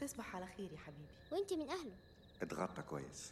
تصبح على خير يا حبيبي وانت من اهله اتغطى كويس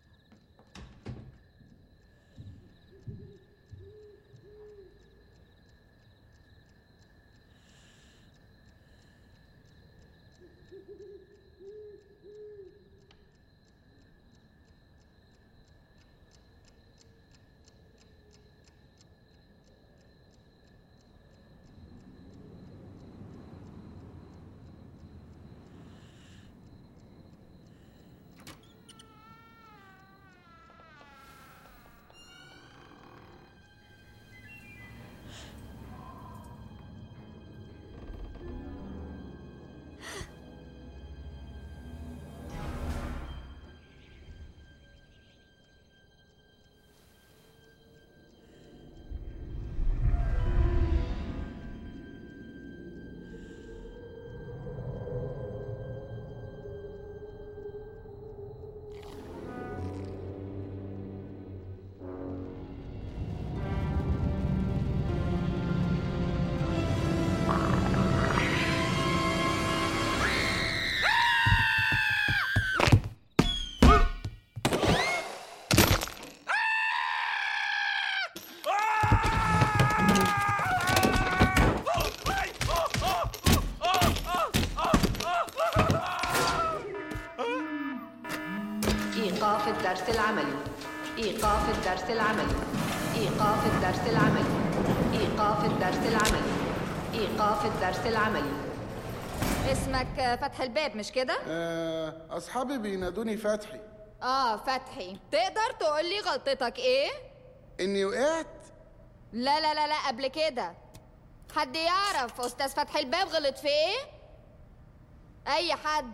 إيقاف الدرس العملي إيقاف الدرس العملي إيقاف الدرس العملي إيقاف الدرس العملي إيقاف الدرس العملي اسمك فتح الباب مش كده؟ آه، أصحابي بينادوني فتحي اه فتحي تقدر تقول لي غلطتك ايه؟ إني وقعت لا لا لا لا قبل كده حد يعرف استاذ فتحي الباب غلط في ايه؟ اي حد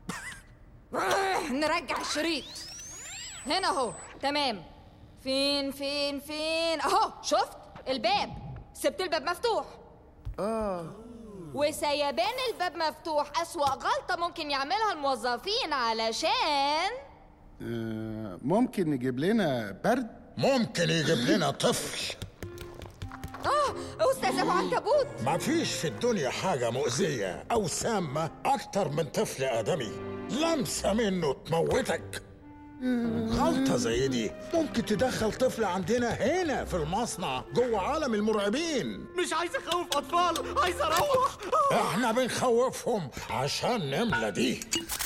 نرجع الشريط هنا اهو تمام فين فين فين اهو شفت الباب سبت الباب مفتوح آه وسيبان الباب مفتوح أسوأ غلطة ممكن يعملها الموظفين علشان آه، ممكن نجيب لنا برد ممكن يجيب لنا طفل آه أستاذ أبو عنكبوت ما فيش في الدنيا حاجة مؤذية أو سامة أكتر من طفل آدمي لمسة منه تموتك غلطة زي دي ممكن تدخل طفل عندنا هنا في المصنع جوه عالم المرعبين مش عايز اخوف اطفال عايز اروح احنا بنخوفهم عشان نملى دي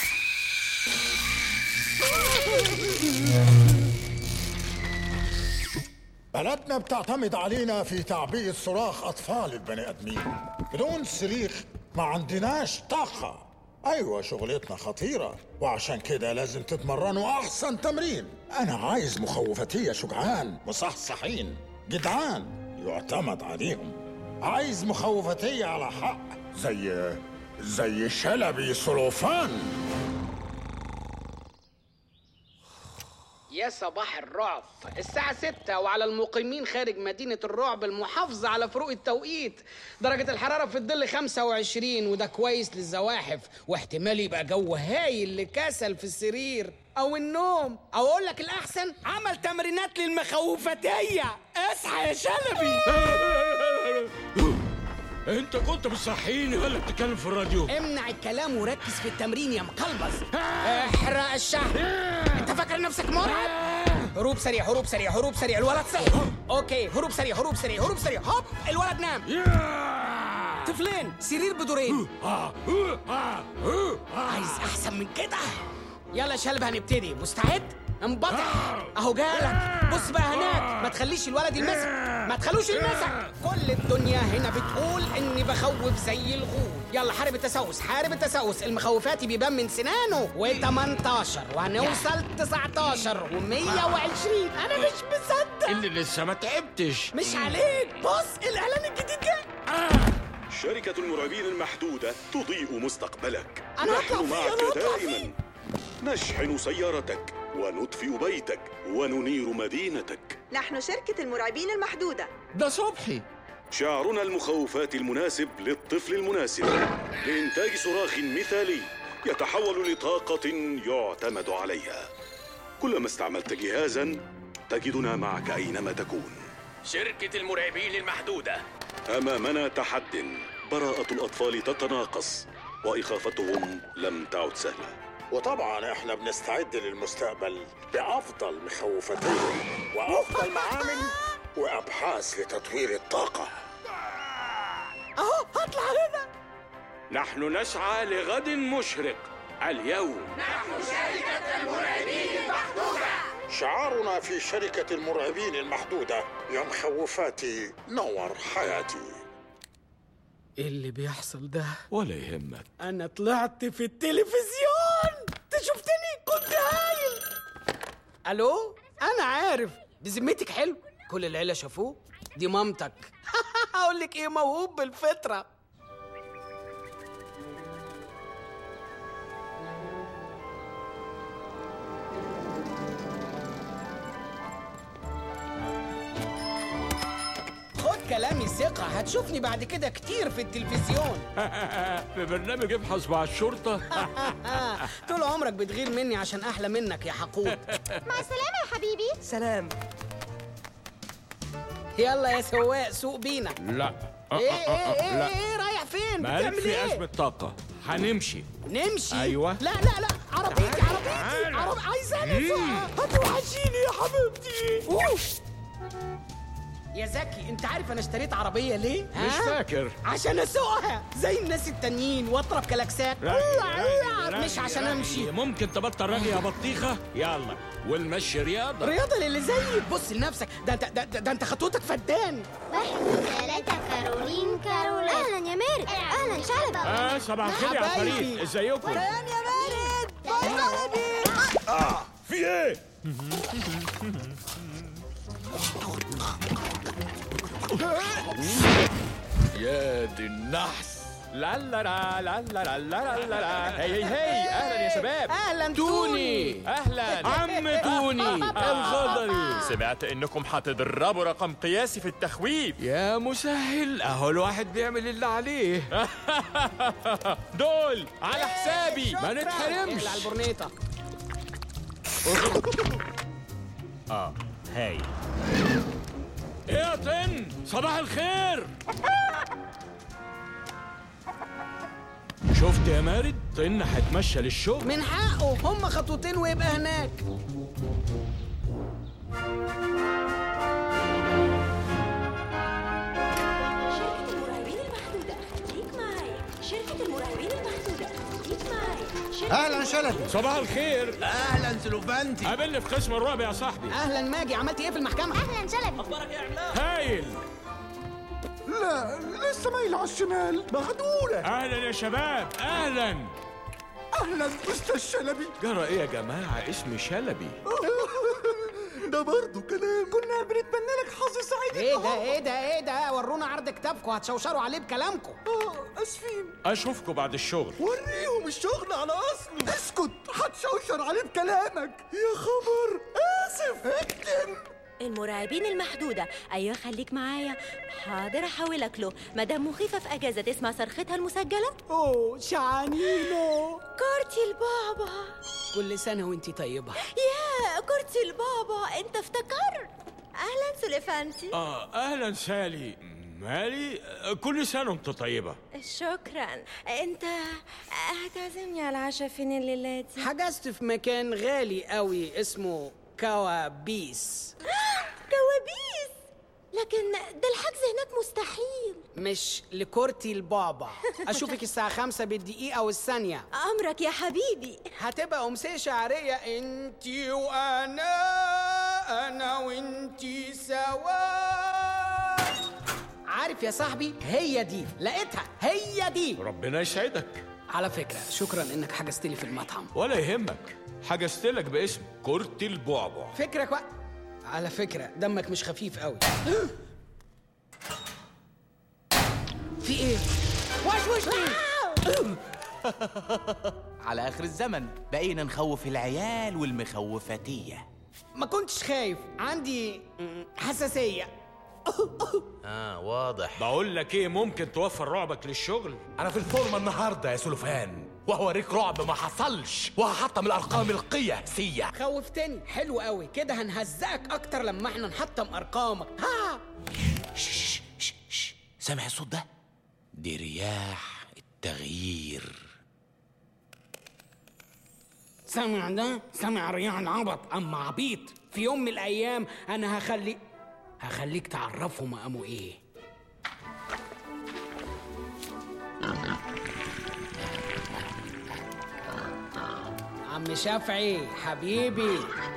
بلدنا بتعتمد علينا في تعبئة صراخ أطفال البني آدمين بدون صريخ ما عندناش طاقة أيوة شغلتنا خطيرة وعشان كده لازم تتمرنوا أحسن تمرين أنا عايز مخوفتية شجعان مصحصحين جدعان يعتمد عليهم عايز مخوفتية على حق زي زي شلبي سلوفان يا صباح الرعب الساعة ستة وعلى المقيمين خارج مدينة الرعب المحافظة على فروق التوقيت درجة الحرارة في الظل 25 وده كويس للزواحف واحتمال يبقى جو هايل لكسل في السرير أو النوم أو أقول لك الأحسن عمل تمرينات للمخوفتية اصحى يا شلبي انت كنت بتصحيني ولا بتتكلم في الراديو امنع الكلام وركز في التمرين يا مقلبز احرق الشهر انت فاكر نفسك مرعب هروب سريع هروب سريع هروب سريع الولد صحي اوكي هروب سريع هروب سريع هروب سريع هوب الولد نام طفلين سرير بدورين عايز احسن من كده يلا يا شلب هنبتدي مستعد انبطح اهو جالك بص بقى هناك ما تخليش الولد يلمسك ما تخلوش يلمسك كل الدنيا هنا بتقول اني بخوف زي الغول يلا حارب التسوس حارب التسوس المخوفات بيبان من سنانه و18 وهنوصل 19 و120 انا مش مصدق اللي لسه ما تعبتش مش عليك بص الاعلان الجديد جه شركة المرعبين المحدودة تضيء مستقبلك أنا هطلع نحن فيه، معك أنا هطلع دائما نشحن سيارتك ونطفئ بيتك وننير مدينتك نحن شركة المرعبين المحدودة ده صبحي شعارنا المخوفات المناسب للطفل المناسب لإنتاج صراخ مثالي يتحول لطاقة يعتمد عليها كلما استعملت جهازا تجدنا معك أينما تكون شركة المرعبين المحدودة أمامنا تحد براءة الأطفال تتناقص وإيقافتهم لم تعد سهلة وطبعا احنا بنستعد للمستقبل بافضل مخوفتين وافضل معامل وابحاث لتطوير الطاقه اهو هطلع هنا نحن نسعى لغد مشرق اليوم شعارنا في شركه المرعبين المحدوده يا مخوفاتي نور حياتي ايه اللي بيحصل ده ولا يهمك انا طلعت في التلفزيون انت شفتني كنت هايل الو انا عارف بذمتك حلو كل العيله شافوه دي مامتك اقول لك ايه موهوب بالفطره خد كلامي ثقة هتشوفني بعد كده كتير في التلفزيون في برنامج ابحث مع الشرطة طول عمرك بتغير مني عشان أحلى منك يا حقود مع السلامة يا حبيبي سلام يلا يا سواق سوق بينا لا ايه ايه ايه لا ايه رايح فين مالك بتعمل في ايه أزمة طاقة هنمشي نمشي أيوة. لا لا لا عربيتي عربيتي تعال. عرب... عايزاني اسوقها هتوحشيني يا حبيبتي أوف. يا زكي انت عارف انا اشتريت عربيه ليه مش ها؟ فاكر عشان اسوقها زي الناس التانيين واضرب كلاكسات رأي- رأي- مش رأي- عشان رأي. امشي ممكن تبطل رغي يا بطيخة يلا والمشي رياضة رياضه للي زيك بص لنفسك ده انت ده, ده, ده انت خطوتك فدان واحد ثلاثة كارولين كارولين أهلا يا مارد أهلا شلبة اه صباح الخير يا حبايبي. فريد ازيكم يا مارد في ايه يا دي النحس لا لا لا لا لا لا لا لا لا هي هي هي اهلا يا شباب اهلا توني اهلا عم توني الخضري سمعت انكم هتدربوا رقم قياسي في التخويف يا مسهل اهو الواحد بيعمل اللي عليه دول على حسابي ما نتحرمش على البرنيطه اه هاي ايه يا طن صباح الخير شفت يا مارد طن هتمشى للشغل من حقه هم خطوتين ويبقى هناك شركة المراقبين المحدودة خليك معايا شركة المراقبين المحدودة خليك معايا شركة اهلا شلبي صباح الخير اهلا سلوفانتي قابلني في قسم الرعب يا صاحبي اهلا ماجي عملت ايه في المحكمه أهلا شلبي هايل لا لسه مايل على الشمال مخدوله اهلا يا شباب اهلا اهلا استاذ شلبي جرى ايه يا جماعه اسمي شلبي ده برضه كلام كنا بنتمنى لك حظ سعيد ايه ده ايه ده ايه ده ورونا عرض كتابكم هتشوشروا عليه بكلامكم اه اسفين اشوفكم بعد الشغل وريهم الشغل على اصله اسكت هتشوشر عليه بكلامك يا خبر اسف اكتم المراقبين المحدودة أيوة خليك معايا حاضر أحولك له مدام مخيفة في أجازة تسمع صرختها المسجلة اوه شعانينو كورتي البابا كل سنه وانتي طيبه يا كورتي البابا أنت افتكرت أهلا سوليفانتي اه اهلا سالي مالي آه، كل سنه وانت طيبه شكرا أنت هتعزمني على العشاء فين الليلة دي حجزت في مكان غالي قوي اسمه كوابيس كوابيس لكن ده الحجز هناك مستحيل مش لكورتي البابا اشوفك الساعه خمسة بالدقيقه والثانيه أمرك يا حبيبي هتبقى أمسية شعرية انتي وأنا أنا وانتي سوا عارف يا صاحبي هي دي لقيتها هي دي ربنا يسعدك على فكرة شكرا انك حجزت لي في المطعم ولا يهمك حجزت لك باسم كرة البعبع فكرة كويس على فكرة دمك مش خفيف قوي في ايه؟ وش وش ليه؟ على آخر الزمن بقينا نخوف العيال والمخوفتية ما كنتش خايف عندي م، حساسية آه واضح بقول لك ايه ممكن توفر رعبك للشغل أنا في الفورمة النهاردة يا سلوفان وهوريك رعب ما حصلش وهحطم الأرقام القياسية خوفتني حلو قوي كده هنهزقك اكتر لما احنا نحطم ارقامك ها سامع الصوت ده؟ دي رياح التغيير سامع ده سامع رياح العبط اما عبيط في يوم من الايام انا هخلي هخليك تعرفهم مقامه ايه عم شافعي حبيبي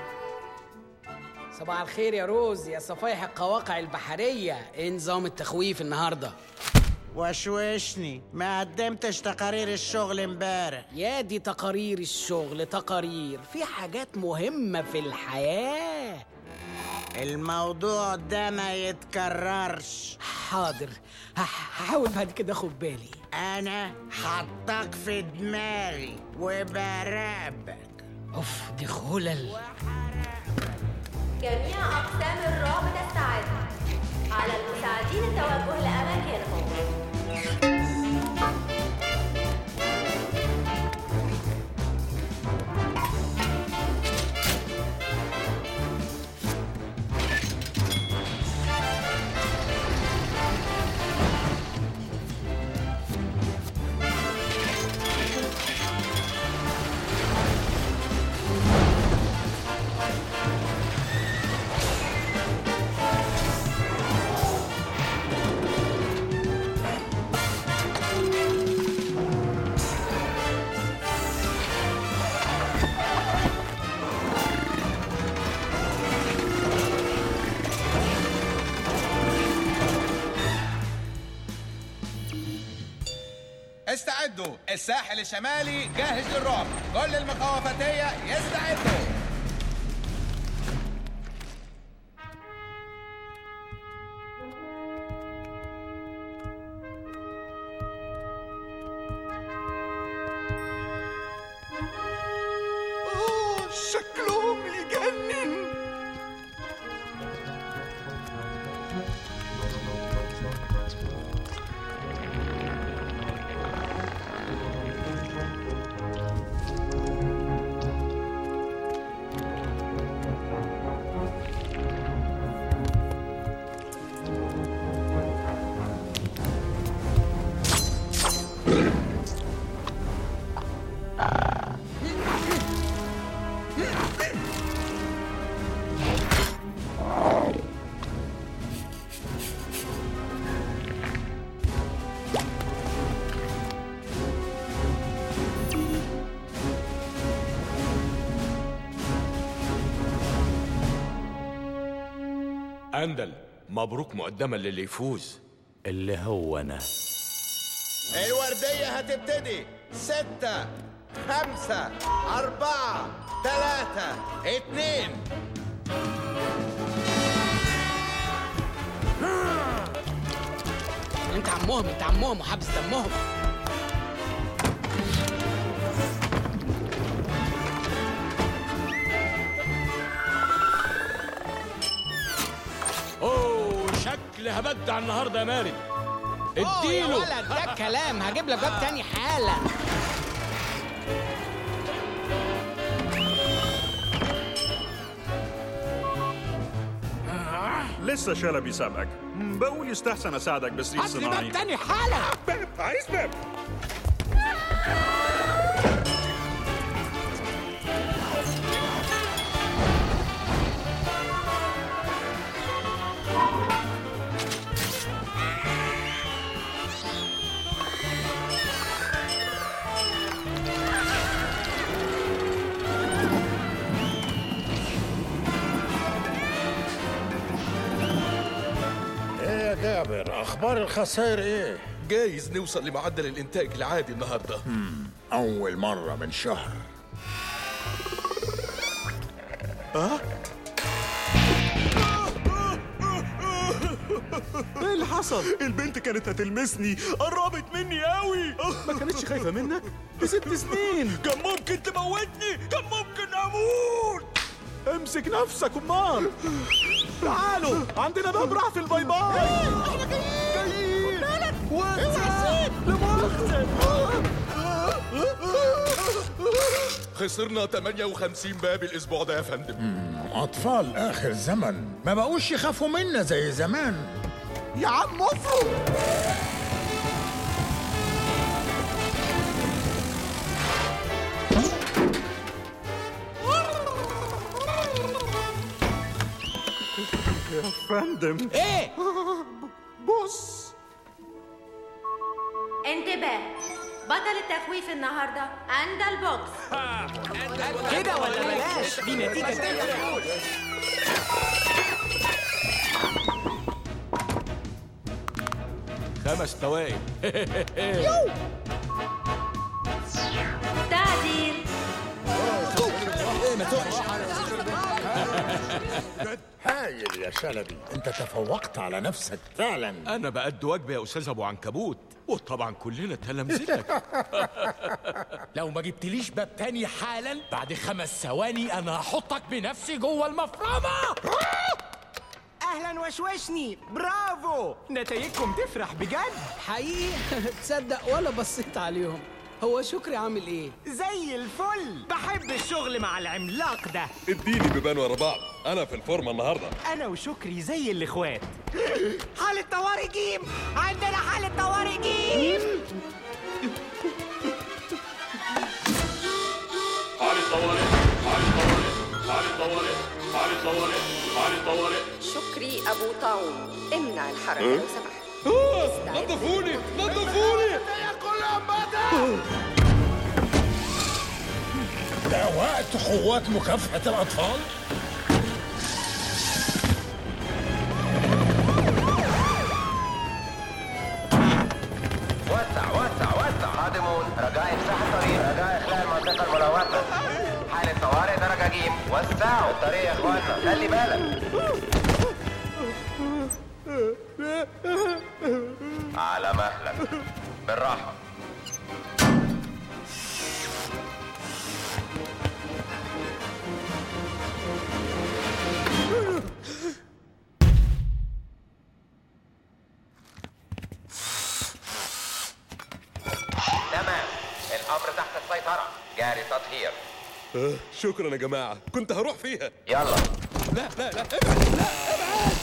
صباح الخير يا روز يا صفايح القواقع البحرية ايه نظام التخويف النهاردة وشوشني ما قدمتش تقارير الشغل امبارح يا دي تقارير الشغل تقارير في حاجات مهمة في الحياة الموضوع ده ما يتكررش حاضر هح- هحاول بعد كده اخد بالي انا حطك في دماغي وبراقبك اوف دي خلل جميع أقسام الرعب تستعد على المساعدين التوجه لأماكنهم استعدوا الساحل الشمالي جاهز للرعب كل المخاوفتية يستعدوا آه شكلهم يجنن أندل مبروك مقدما للي يفوز اللي هو أنا الوردية هتبتدي ستة خمسة أربعة ثلاثة اتنين انت عمهم انت عمهم وحابس دمهم أوه شكلي هبدع النهارده يا مارد أوه يا اديله ولد ده الكلام هجيب لك باب تاني حالا لسه شلبي سابقك مم، بقول يستحسن اساعدك بسرير هات لي صناعي باب تاني حالا باب عايز باب ايه يا جابر اخبار الخسائر ايه جايز نوصل لمعدل الانتاج العادي النهارده اول مره من شهر اه ايه اللي حصل؟ البنت كانت هتلمسني قربت مني قوي ما كانتش خايفة منك؟ دي ست سنين كان ممكن تموتني كان ممكن اموت امسك نفسك امال تعالوا عندنا باب راح في الباي باي احنا جايين جايين وانت خسرنا 58 باب الاسبوع ده يا فندم اطفال اخر زمن ما بقوش يخافوا منا زي زمان يا عم افرض يا فندم ايه بص انتباه بطل التخويف النهارده عند البوكس كده ولا بلاش دي نتيجة تفرق خمس توائم تعديل ايه ما تقعش هايل يا شلبي انت تفوقت على نفسك فعلا انا بقد واجبي يا استاذ ابو عنكبوت وطبعا كلنا تلامذتك لو ما جبتليش باب تاني حالا بعد خمس ثواني انا هحطك بنفسي جوه المفرمه اهلا وشوشني برافو نتائجكم تفرح بجد حقيقي تصدق ولا بصيت عليهم هو شكري عامل ايه زي الفل بحب الشغل مع العملاق ده اديني بيبان ورا بعض انا في الفورمه النهارده انا وشكري زي الاخوات حالة طوارئ جيم عندنا حالة طوارئ جيم حالة طوارئ حالة طوارئ حالة طوارئ حالة طوارئ حالة طوارئ شكري أبو طاعون امنع الحركة أه؟ لو سمحت نظفوني نظفوني ده وقت قوات مكافحة الأطفال وسع وسع وسع خادمون رجاء امسح الطريق رجاء اخلاء المنطقه الملوثه حالة طوارئ درجة جيم وسعوا الطريق يا اخوانا خلي بالك على مهلك بالراحة تمام الامر تحت السيطرة جاري تطهير آه، شكرا يا جماعه كنت هروح فيها يلا لا لا لا ابعد لا ابعد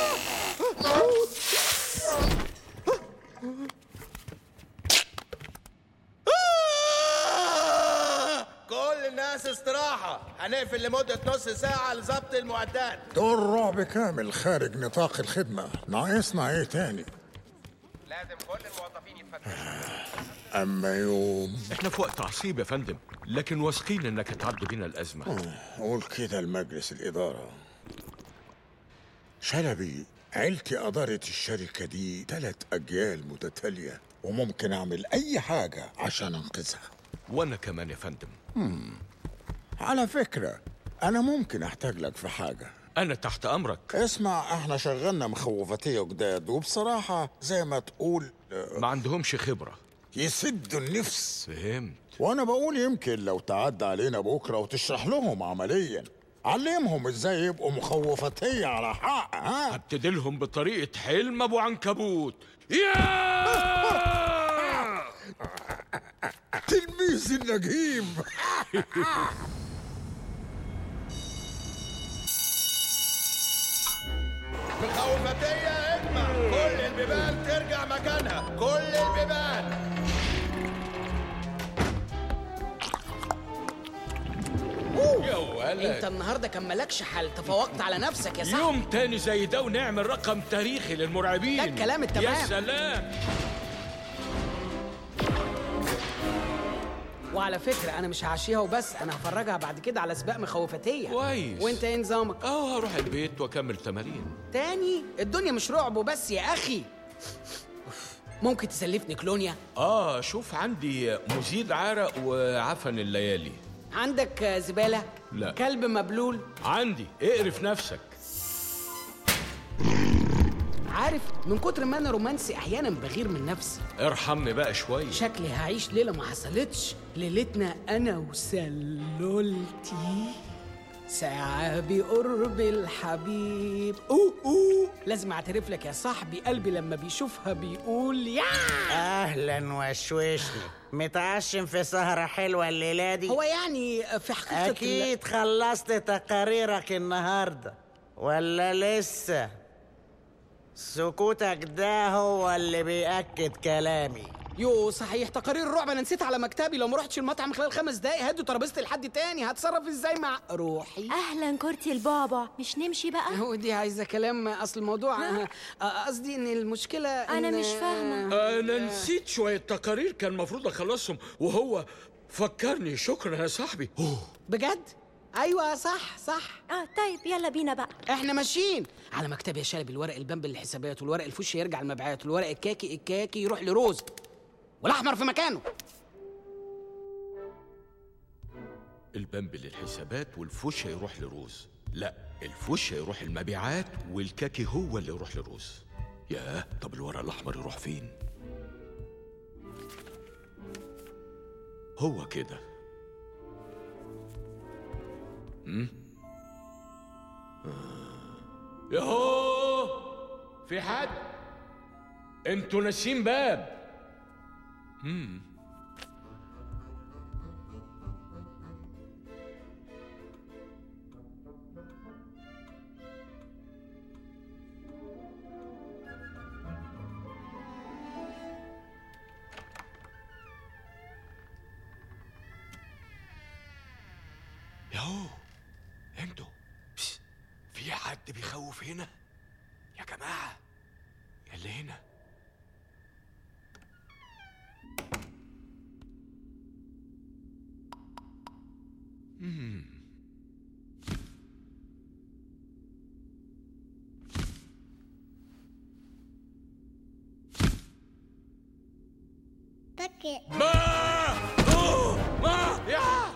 كل الناس استراحة هنقفل لمدة نص ساعة لظبط المعدات دور رعب كامل خارج نطاق الخدمة ناقصنا ايه تاني لازم كل الموظفين يتفتشوا أما يوم احنا في وقت عصيب يا فندم لكن واثقين انك هتعدي بينا الازمه قول كده لمجلس الإدارة شلبي عيلتي أدارت الشركة دي تلات أجيال متتالية وممكن أعمل أي حاجة عشان أنقذها وانا كمان يا فندم مم. على فكرة أنا ممكن أحتاج لك في حاجة انا تحت امرك اسمع احنا شغلنا مخوفتية جداد وبصراحة زي ما تقول ما عندهمش خبره يسدوا النفس فهمت وانا بقول يمكن لو تعدى علينا بكرة وتشرح لهم عمليا علمهم ازاي يبقوا مخوفتية على حق ها هبتدي لهم بطريقه حلم ابو عنكبوت يا تلميذ النجيم مخوفتية اجمع كل البيبان ترجع مكانها كل البيبان يا ولد انت النهارده كان مالكش حل تفوقت على نفسك يا صاحبي يوم تاني زي ده ونعمل رقم تاريخي للمرعبين ده الكلام التمام. يا سلام وعلى فكره انا مش هعشيها وبس انا هفرجها بعد كده على سباق مخوفتيه كويس وانت ايه نظامك اه هروح البيت واكمل تمارين تاني الدنيا مش رعب وبس يا اخي ممكن تسلفني كلونيا اه شوف عندي مزيد عرق وعفن الليالي عندك آه، زباله لا. كلب مبلول عندي اقرف نفسك عارف من كتر ما انا رومانسي احيانا بغير من نفسي ارحمني بقى شويه شكلي هعيش ليله ما حصلتش ليلتنا انا وسلولتي ساعة بقرب الحبيب أوه أوه لازم أعترف لك يا صاحبي قلبي لما بيشوفها بيقول يا اهلا وشوشني متعشم في سهرة حلوة الليلة دي هو يعني في حقيقة أكيد خلصت تقاريرك النهاردة ولا لسه سكوتك ده هو اللي بيأكد كلامي يو صحيح تقارير الرعب انا نسيت على مكتبي لو ما رحتش المطعم خلال خمس دقايق هدوا ترابيزتي لحد تاني هتصرف ازاي مع روحي اهلا كورتي البعبع مش نمشي بقى هو دي عايزه كلام اصل الموضوع آه، آه، قصدي ان المشكله أنا إن- مش فاهمة. انا نسيت شويه تقارير كان المفروض اخلصهم وهو فكرني شكرا يا صاحبي أوه. بجد ايوه صح صح اه طيب يلا بينا بقى احنا ماشيين على مكتبي يا شلبي الورق البامب للحسابات والورق الفوش يرجع المبيعات والورق الكاكي الكاكي يروح لروز والاحمر في مكانه البامب للحسابات والفوش هيروح لروز لا الفوش هيروح المبيعات والكاكي هو اللي يروح لروز ياه طب الورق الاحمر يروح فين هو كده هم؟ آه. ياهو في حد انتوا ناسيين باب هم ياهو انتوا بس، في حد بيخوف هنا يا جماعة يا اللي هنا مم. ما أوه! ما يا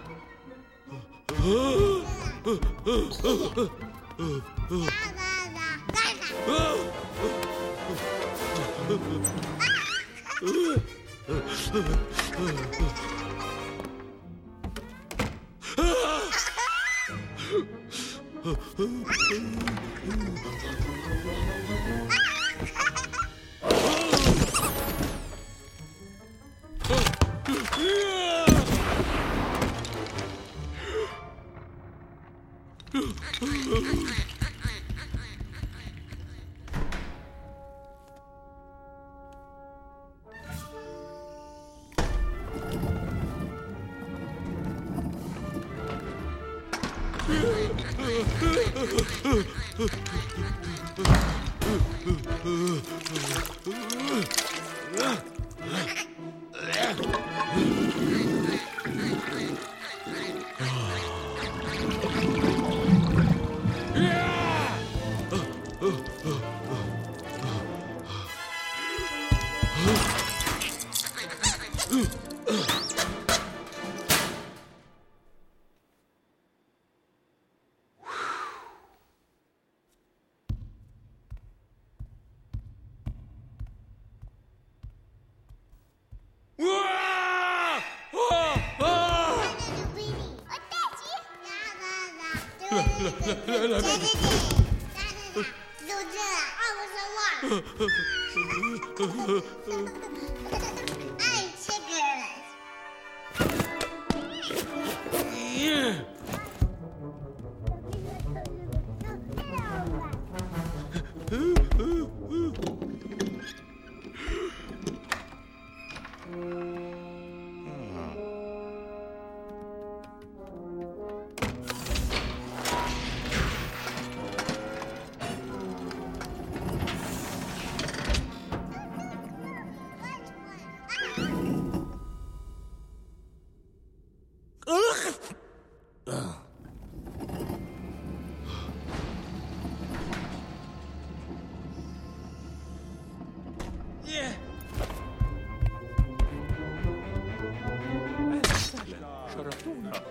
لا لا لا شرفتونا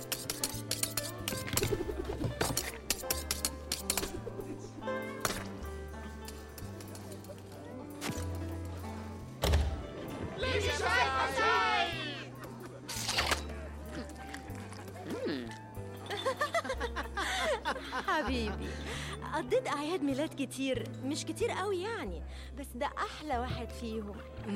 حبيبي قضيت أعياد ميلاد كتير مش كتير قوي يعني بس ده أحلى واحد فيهم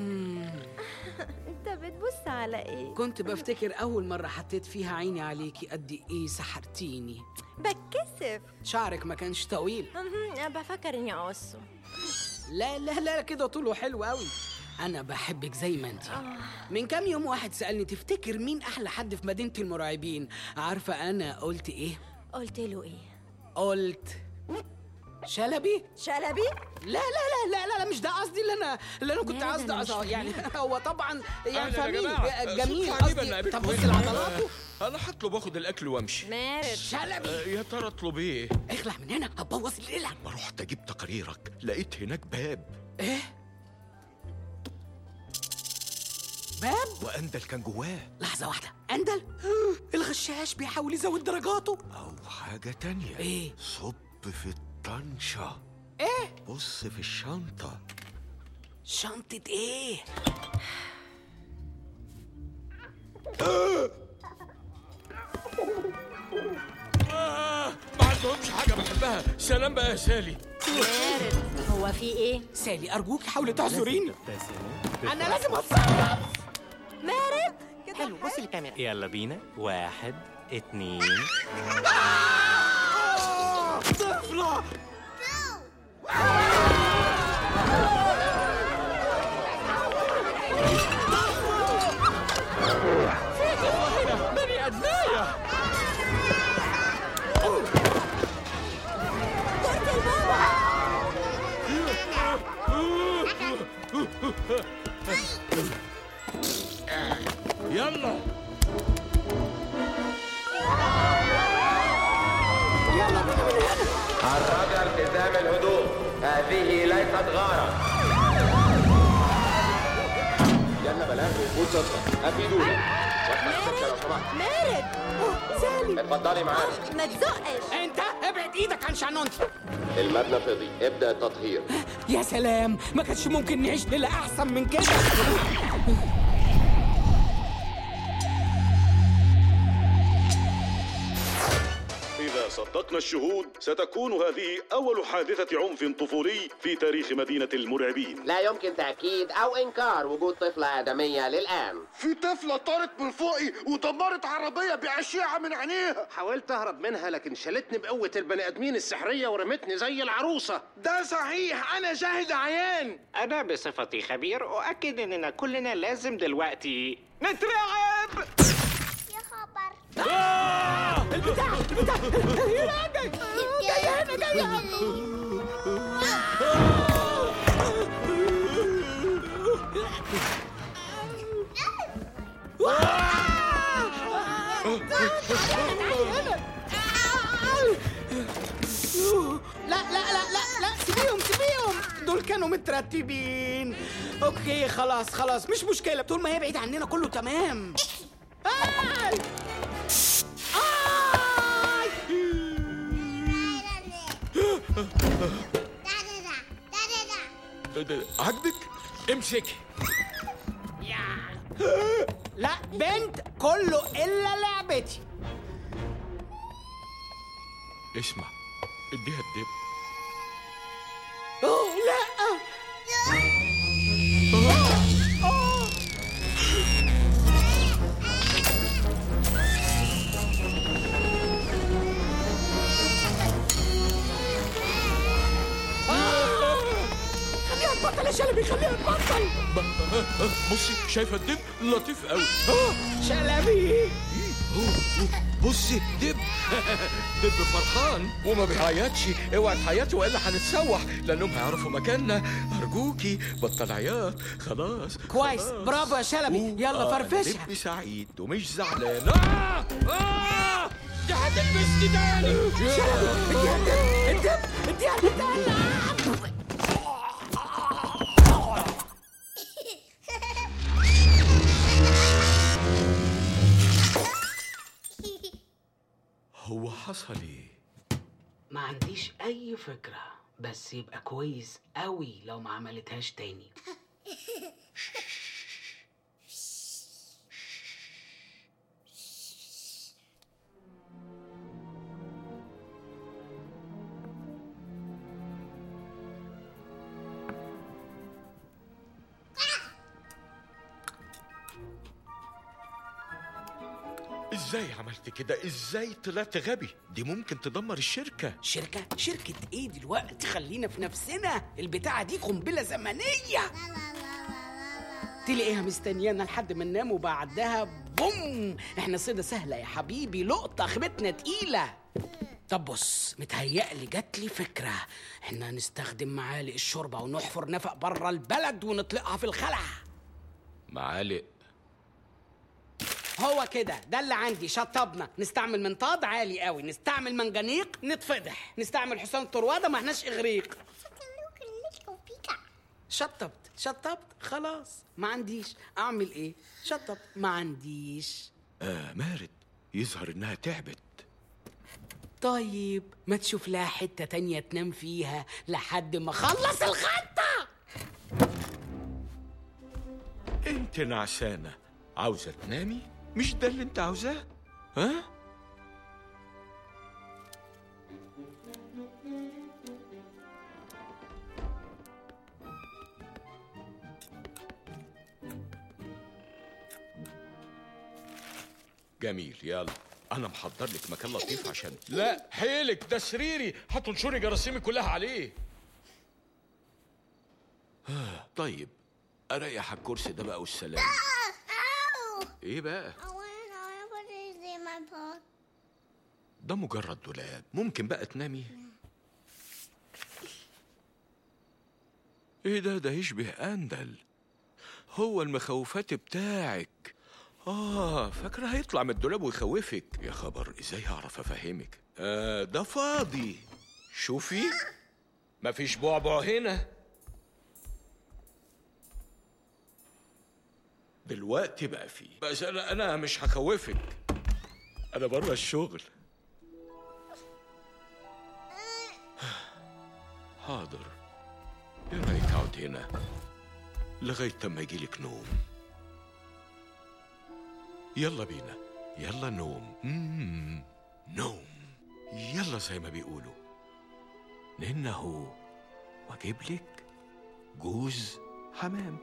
أنت بتبص على إيه؟ كنت بفتكر أول مرة حطيت فيها عيني عليكي قد إيه سحرتيني بتكسف شعرك ما كانش طويل مهم، بفكر إني أقصه لا لا لا كده طوله حلو قوي انا بحبك زي ما انت من كام يوم واحد سالني تفتكر مين احلى حد في مدينه المرعبين عارفه انا قلت ايه قلت له ايه قلت شلبي شلبي لا لا لا لا لا, لا مش ده قصدي اللي انا اللي انا كنت لا، ده قصدي أنا مش أصلاً. يعني هو طبعا يعني أهلا يا فاهمين جماعة. جميل صدفة عجيبة إني قصدي قابلكم طب بص هنا. لعضلاته انا هطلب اخد الاكل وامشي مارد شلبي آه، يا ترى اطلب ايه اخلع من هنا هتبوظ الليله ما رحت اجيب تقريرك لقيت هناك باب ايه باب واندل كان جواه لحظه واحده اندل الغشاش بيحاول يزود درجاته او حاجه تانية ايه صب في الطنشه ايه بص في الشنطه شنطه ايه آه ما عندهمش حاجه بحبها سلام بقى يا سالي مارد هو في ايه سالي ارجوك حاولي تعذريني انا لازم اتصرف مارد حلو بص الكاميرا يلا بينا واحد اتنين طفله بني ادميه يلا الرجاء التزام الهدوء هذه ليست غارة يلا بلاغ وجود صدفة أفيدونا مارد سالي اتفضلي معانا ما تزقش انت ابعد ايدك عن شعنونتي المبنى فضي ابدأ التطهير يا سلام ما كانش ممكن نعيش ليله احسن من كده إذا صدقنا الشهود ستكون هذه أول حادثة عنف طفولي في تاريخ مدينة المرعبين لا يمكن تأكيد أو إنكار وجود طفلة آدمية للآن في طفلة طارت من فوقي ودمرت عربية بأشعة من عينيها حاولت اهرب منها لكن شالتني بقوة البني ادمين السحرية ورمتني زي العروسة ده صحيح أنا شاهد عيان أنا بصفتي خبير أؤكد إننا كلنا لازم دلوقتي نترعب البتاع البتاع جاي جاي هنا جاي لا لا لا لا لا سيبيهم سيبيهم دول كانوا مترتبين اوكي خلاص خلاص مش مشكله طول ما هي بعيد عننا كله تمام آي! آي! عاجبك امسكي لا بنت كله الا لعبتي اسمع اديها الدب اوه لا خليها تبطل يا شلبي خليها تبطل بصي شايفه الدب لطيف قوي شلبي بصي دب دب فرحان وما بيعيطش اوعى تعيطي والا هنتسوح لانهم هيعرفوا مكاننا ارجوكي بطل عياط خلاص كويس خلاص. برافو يا شلبي يلا آه، فرفشها دب سعيد ومش زعلان آه! آه! دي هتلبسني تاني اديها الدب اديها الدب هو حصل ايه ما عنديش اي فكرة بس يبقى كويس قوي لو ما عملتهاش تاني ازاي عملت كده ازاي طلعت غبي دي ممكن تدمر الشركه شركة شركة ايه دلوقتي خلينا في نفسنا البتاعة دي قنبلة زمنية تلاقيها مستنيانا لحد ما ننام وبعدها بوم احنا صيدة سهلة يا حبيبي لقطة خيبتنا تقيلة طب بص متهيألي جات لي فكرة احنا نستخدم معالق الشوربة ونحفر نفق بره البلد ونطلقها في الخلع معالق هو كده ده اللي عندي شطبنا نستعمل منطاد عالي قوي نستعمل منجنيق نتفضح نستعمل حصان طروادة ما احناش اغريق شطبت شطبت خلاص ما عنديش اعمل ايه شطبت ما عنديش آه مارد يظهر انها تعبت طيب ما تشوف لها حتة تانية تنام فيها لحد ما اخلص الخطة انت نعسانة عاوزة تنامي مش ده اللي انت عاوزاه ها جميل يلا انا محضر لك مكان لطيف عشان لا حيلك ده سريري هتنشري جراثيمي كلها عليه آه، طيب اريح على الكرسي ده بقى والسلام ايه بقى ده مجرد دولاب ممكن بقى تنامي ايه ده ده يشبه اندل هو المخوفات بتاعك اه فاكره هيطلع من الدولاب ويخوفك يا خبر ازاي هعرف افهمك آه ده فاضي شوفي مفيش بعبع هنا دلوقتي بقى فيه بس انا انا مش هخوفك انا بره الشغل حاضر ايه رايك اقعد هنا لغايه اما يجيلك نوم يلا بينا يلا نوم مم. نوم يلا زي ما بيقولوا لانه واجيب لك جوز حمام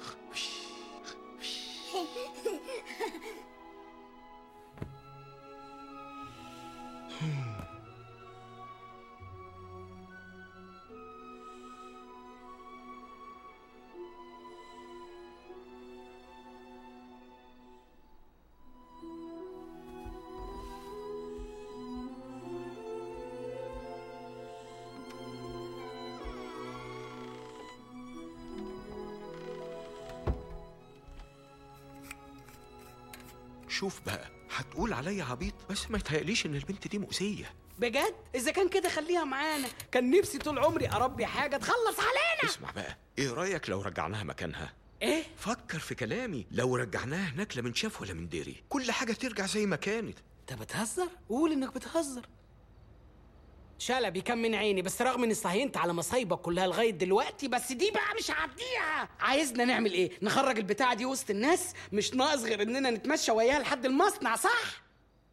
شوف بقى هتقول عليا عبيط بس ما يتهيأليش ان البنت دي مؤذيه بجد اذا كان كده خليها معانا كان نفسي طول عمري اربي حاجة تخلص علينا اسمع بقى ايه رايك لو رجعناها مكانها ايه فكر في كلامي لو رجعناها هناك لا من شاف ولا من دري كل حاجه ترجع زي ما كانت انت بتهزر قول انك بتهزر شلبي كان من عيني بس رغم اني صهينت على مصايبك كلها لغايه دلوقتي بس دي بقى مش هعديها عايزنا نعمل ايه نخرج البتاعه دي وسط الناس مش ناقص غير اننا نتمشى وياها لحد المصنع صح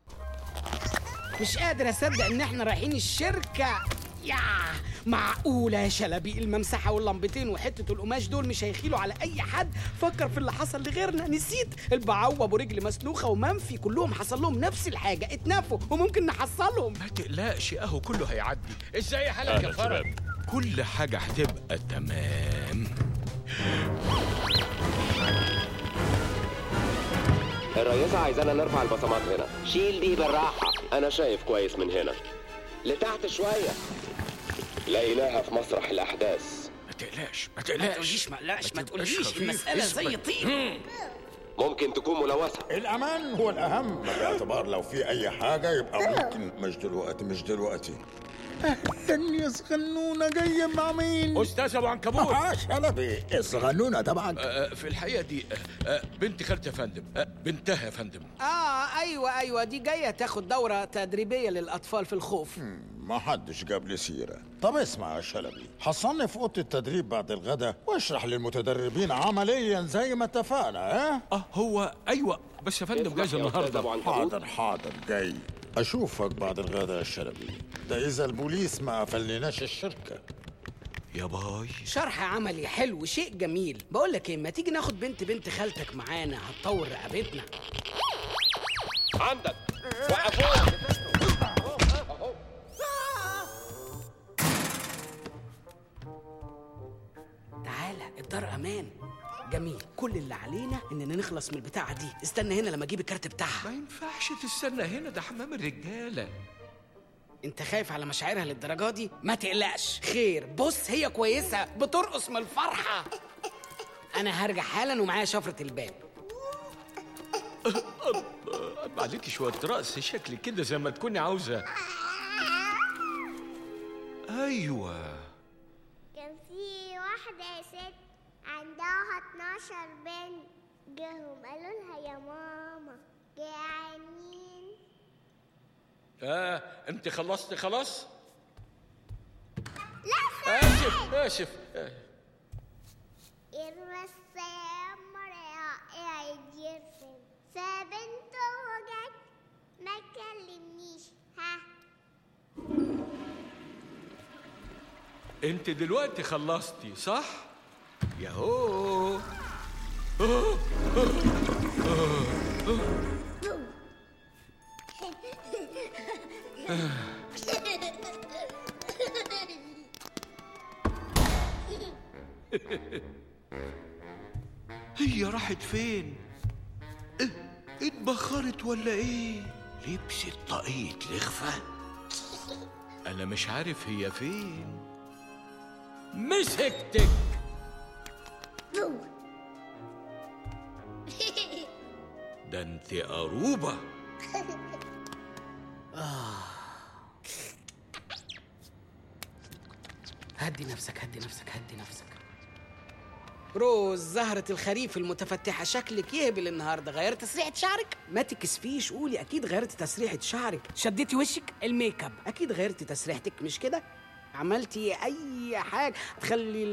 مش قادر اصدق ان احنا رايحين الشركه يا معقولة يا شلبي الممسحة واللمبتين وحتة القماش دول مش هيخيلوا على أي حد فكر في اللي حصل لغيرنا نسيت البعوة أبو رجل مسلوخة ومنفي كلهم حصل لهم نفس الحاجة اتنفوا وممكن نحصلهم ما تقلقش اهو كله هيعدي ازاي حالك أهلا يا فرج شباب. كل حاجه هتبقى تمام الرئيسة عايزانا نرفع البصمات هنا شيل دي بالراحة أنا شايف كويس من هنا لتحت شوية لقيناها في مسرح الأحداث ما تقلقش ما ما تقلقش تقوليش ما لاش ما تبقاش تقوليش خفيف. المسألة زي اثبت. طين ممكن تكون ملوثة الأمان هو الأهم باعتبار لو في أي حاجة يبقى ممكن مش دلوقتي مش دلوقتي أهلا يا صغنونة جاية مع مين؟ استاذ ابو عنكبوت آه شلبي الصغنونة طبعا آه، في الحقيقه دي آه، آه، بنت خالتي يا فندم آه، بنتها يا فندم اه ايوه ايوه دي جايه تاخد دوره تدريبيه للاطفال في الخوف ما حدش جاب لي سيرة طب اسمع يا شلبي حصلني في أوضة التدريب بعد الغداء واشرح للمتدربين عمليا زي ما اتفقنا ها؟ اه هو ايوه بس يا فندم جاز النهارده حاضر حاضر جاي أشوفك بعد الغداء يا شلبي ده إذا البوليس ما قفلناش الشركة يا باي شرح عملي حلو شيء جميل بقول لك ايه ما تيجي ناخد بنت بنت خالتك معانا هتطور رقبتنا عندك وقفوه تعالى الدار امان جميل كل اللي علينا اننا نخلص من البتاعه دي استنى هنا لما اجيب الكارت بتاعها ما ينفعش تستنى هنا ده حمام الرجاله انت خايف على مشاعرها للدرجه دي ما تقلقش خير بص هي كويسه بترقص من الفرحه انا هرجع حالا ومعايا شفره الباب عليكي شويه رقص شكلي كده زي ما تكوني عاوزه ايوه كان في واحدة يا ست عندها 12 بنت جاهم قالوا لها يا ماما جعانين اه انت خلصتي خلاص لا اسف اسف آه. الرسام رائع جدا فبنته وجت ما كلمنيش ها انت دلوقتي خلصتي صح ياهو آه، آه، آه، آه. هي راحت فين إيه؟ اتبخرت ولا ايه لبست طاقية لخفة انا مش عارف هي فين مسكتك ده انت قروبة هدي نفسك هدي نفسك هدي نفسك روز زهرة الخريف المتفتحة شكلك يهبل النهاردة غيرت تسريحة شعرك؟ ما تكسفيش قولي أكيد غيرت تسريحة شعرك شديتي وشك؟ الميك اب أكيد غيرتي تسريحتك مش كده؟ عملتي أي حاجة تخلي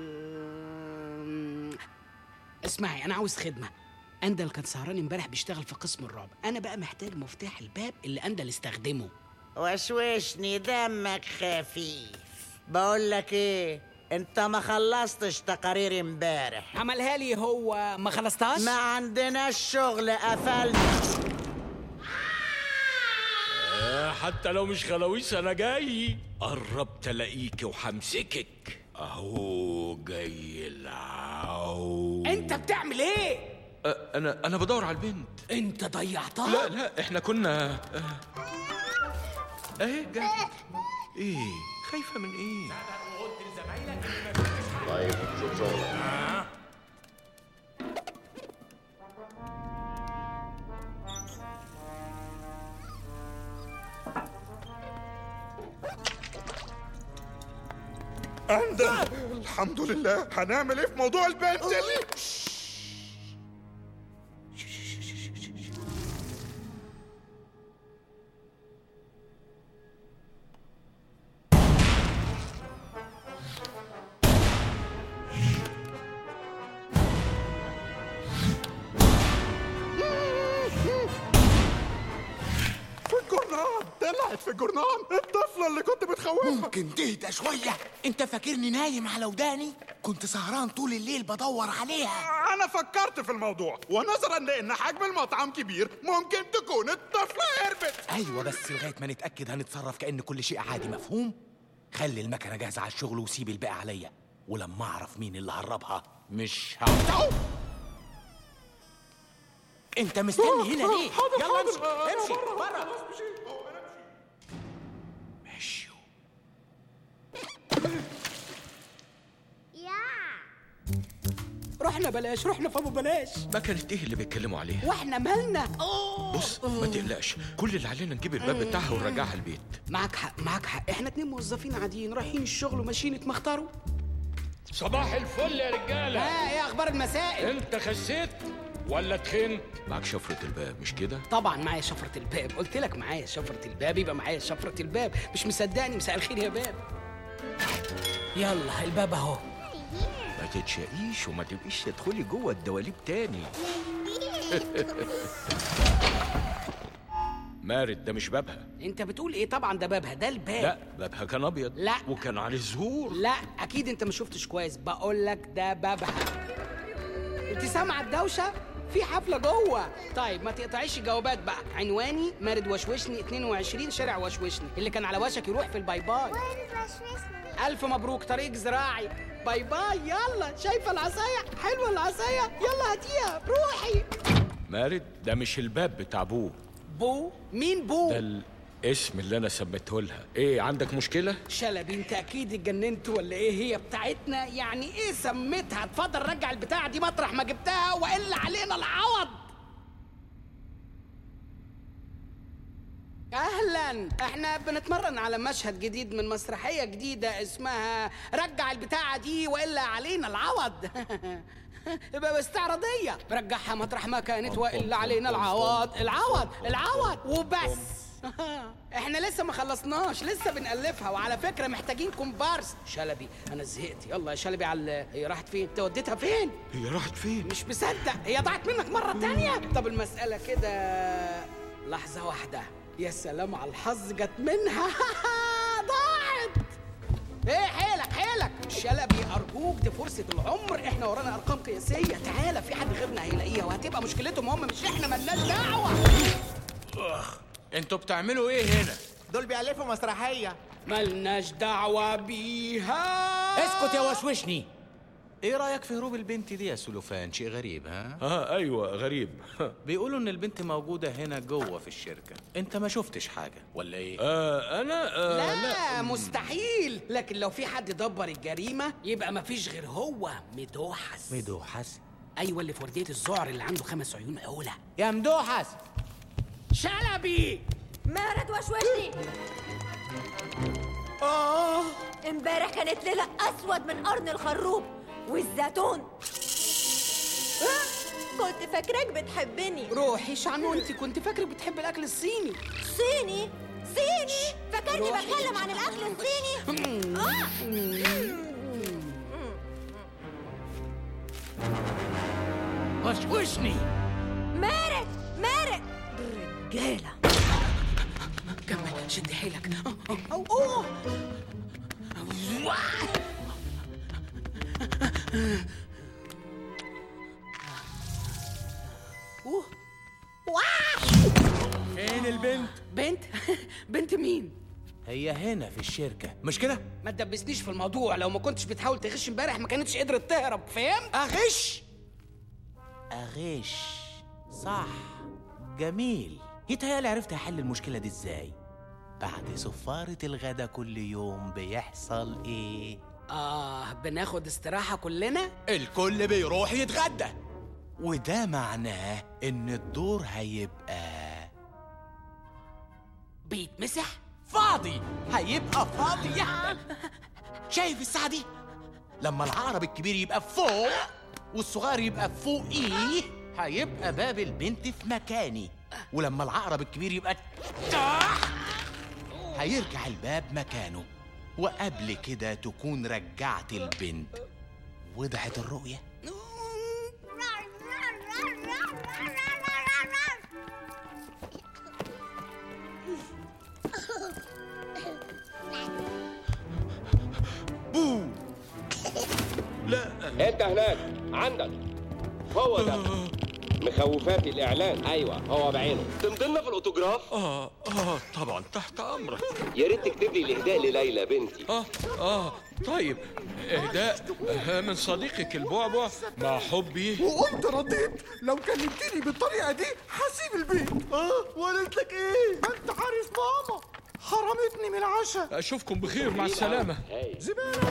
ال... اسمعي أنا عاوز خدمة أندل كان سهران امبارح بيشتغل في قسم الرعب أنا بقى محتاج مفتاح الباب اللي أندل استخدمه وشوشني دمك خفيف بقول لك ايه انت ما خلصتش تقارير امبارح عملها لي هو ما خلصتهاش ما عندناش شغل قفلنا آه حتى لو مش خلاويص انا جاي قربت الاقيك وحمسكك اهو جاي العو أنت بتعمل إيه؟ آه انا انا بدور على البنت أنت ضيعتها؟ لا لا احنا كنا آه. اهي جت ايه خايفه من ايه طيب شوف شغلك أندل الحمد لله هنعمل ايه في موضوع البنت دي في الجرنان طلعت في الجرنان الطفلة اللي كنت بتخوفها ممكن تهدى شوية انت فاكرني نايم على وداني كنت سهران طول الليل بدور عليها أنا فكرت في الموضوع ونظرا لأن حجم المطعم كبير ممكن تكون الطفلة هربت ايوه بس لغاية ما نتأكد هنتصرف كأن كل شيء عادي مفهوم خلي المكنة جاهزة على الشغل وسيب الباقي عليا ولما اعرف مين اللي هربها مش ه... انت مستني هنا ليه يلا امشي امشي بره رحنا بلاش رحنا فابو بلاش ما كانت ايه اللي بيتكلموا عليها واحنا مالنا بص ما تقلقش كل اللي علينا نجيب الباب بتاعها ونرجعها البيت معاك حق معاك حق احنا اتنين موظفين عاديين رايحين الشغل وماشيين اتمختروا صباح الفل يا رجاله ها ايه اخبار المسائل انت خسيت ولا تخنت معاك شفرة الباب مش كده طبعا معايا شفرة الباب قلت لك معايا شفرة الباب يبقى معايا شفرة الباب مش مصدقني مساء الخير يا باب يلا الباب اهو ما تتشقيش وما تبقيش تدخلي جوه الدواليب تاني مارد ده مش بابها انت بتقول ايه طبعا ده بابها ده الباب لا بابها كان ابيض لا وكان عليه زهور لا اكيد انت ما شفتش كويس بقول لك ده بابها انت سامعه الدوشه في حفله جوه طيب ما تقطعيش جوابات بقى عنواني مارد وشوشني 22 شارع وشوشني اللي كان على وشك يروح في الباي باي الف مبروك طريق زراعي باي باي يلا شايفه العصايه حلوه العصايه يلا هاتيها روحي مارد ده مش الباب بتاع بو بو مين بو ده الاسم اللي انا سميته لها ايه عندك مشكله شلبي انت اكيد اتجننت ولا ايه هي بتاعتنا يعني ايه سميتها اتفضل رجع البتاعه دي مطرح ما جبتها والا علينا العوض اهلا احنا بنتمرن على مشهد جديد من مسرحيه جديده اسمها رجع البتاعه دي والا علينا العوض يبقى استعراضيه رجعها مطرح ما كانت والا علينا العوض العوض العوض وبس احنا لسه ما خلصناش لسه بنألفها وعلى فكره محتاجين كومبارس شلبي انا زهقت يلا يا شلبي على هي راحت فين انت وديتها فين هي راحت فين مش مصدق هي ضاعت منك مره تانية طب المساله كده لحظه واحده يا سلام على الحظ جت منها ضاعت ايه حيلك حيلك شلبي ارجوك دي فرصه العمر احنا ورانا ارقام قياسيه تعالى في حد غيرنا هيلاقيها وهتبقى مشكلتهم هم مش احنا ملناش دعوه اخ انتوا بتعملوا ايه هنا دول بيألفوا مسرحية ملناش دعوة بيها اسكت يا وشوشني ايه رايك في هروب البنت دي يا سلوفان شيء غريب ها اه ايوه غريب بيقولوا ان البنت موجوده هنا جوه في الشركه انت ما شفتش حاجه ولا ايه آه انا آه لا, لا مستحيل لكن لو في حد دبر الجريمة يبقى مفيش غير هو مدوحس مدوحس أيوة اللي في وردية الذعر اللي عنده خمس عيون عولة يا مدوحس شلبي مارد وشوشني آه امبارح كانت ليلة أسود من قرن الخروب والزيتون آه، كنت فاكراك بتحبني روحي شعنو انت كنت فاكرة بتحب الأكل الصيني صيني صيني فاكرني روحي. بتكلم عن الأكل الصيني آه. وشوشني مارد مارد رجالة كمل شد حيلك أوه، أوه، أوه. أوه. واه. فين البنت بنت بنت مين هي هنا في الشركه مش كده ما تدبسنيش في الموضوع لو ما كنتش بتحاول تغش امبارح ما كانتش قدرت تهرب فهمت اغش اغش صح جميل يتهيألي عرفت احل المشكله دي ازاي بعد صفارة الغدا كل يوم بيحصل ايه آه بناخد استراحة كلنا الكل بيروح يتغدى وده معناه ان الدور هيبقى بيتمسح فاضي هيبقى فاضي شايف الساعة دي لما العقرب الكبير يبقى فوق والصغير يبقى فوقيه هيبقى باب البنت في مكاني ولما العقرب الكبير يبقى تحت هيرجع الباب مكانه وقبل كده تكون رجعت البنت وضحت الرؤية بو لا انت هناك عندك هو ده مخوفات الاعلان ايوه هو بعينه تمضلنا في الاوتوجراف اه اه طبعا تحت امرك يا ريت تكتب لي الاهداء لليلى بنتي اه اه طيب اهداء آه، من صديقك البعبع مع حبي وقلت رديت لو كلمتني بالطريقه دي هسيب البيت اه وقلت لك ايه ما انت عارف ماما حرمتني من العشاء اشوفكم بخير مع السلامه زباله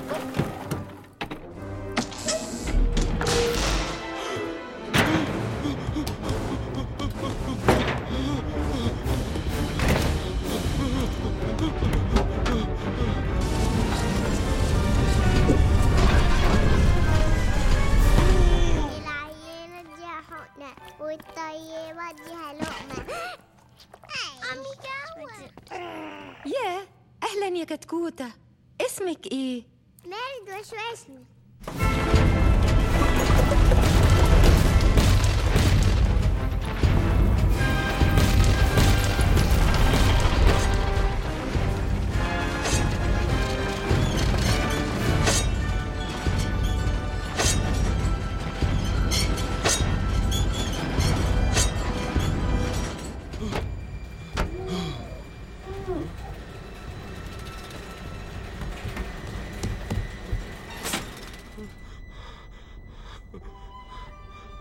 العينة دي حقنة والطيبة دي لقمة عم يجوع ياه أهلا يا كتكوتة اسمك إيه؟ مارد وشوشني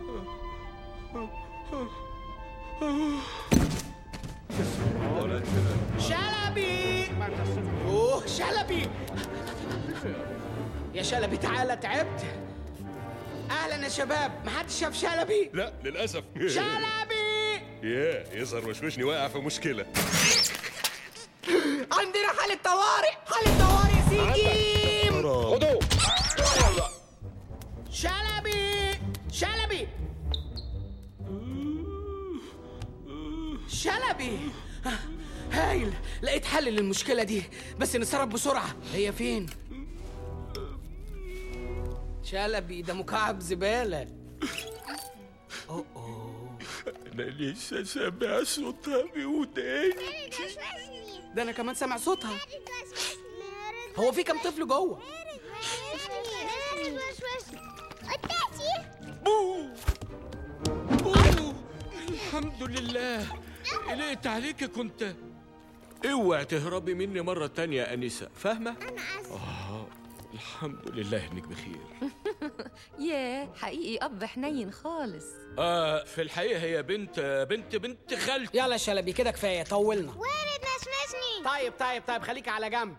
شلبي اوه شلبي يا شلبي تعالى تعبت اهلا يا شباب محدش شاف شلبي لا للاسف شلبي يا يظهر وشوشني واقع في مشكله عندنا حالة طوارئ حالة طوارئ سيجيم خدوه شلبي شلبي شلبي هايل لقيت حل للمشكلة دي بس نتصرف بسرعة هي فين؟ شلبي ده مكعب زبالة أوه أوه انا لسه سامع صوتها بوداني ده أنا كمان سامع صوتها هو في كام طفل جوه؟ الحمد لله قلقت عليك كنت اوعي تهربي مني مرة تانية يا أنسة فاهمة؟ أنا آه الحمد لله إنك بخير ياه حقيقي أب حنين خالص آه في الحقيقة هي بنت بنت بنت خالتي يلا يا شلبي كده كفاية طولنا وارد نشمشني طيب طيب طيب خليك على جنب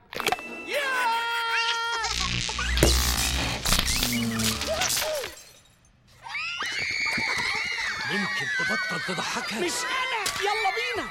ممكن تبطل تضحكها مش أنا يلا بينا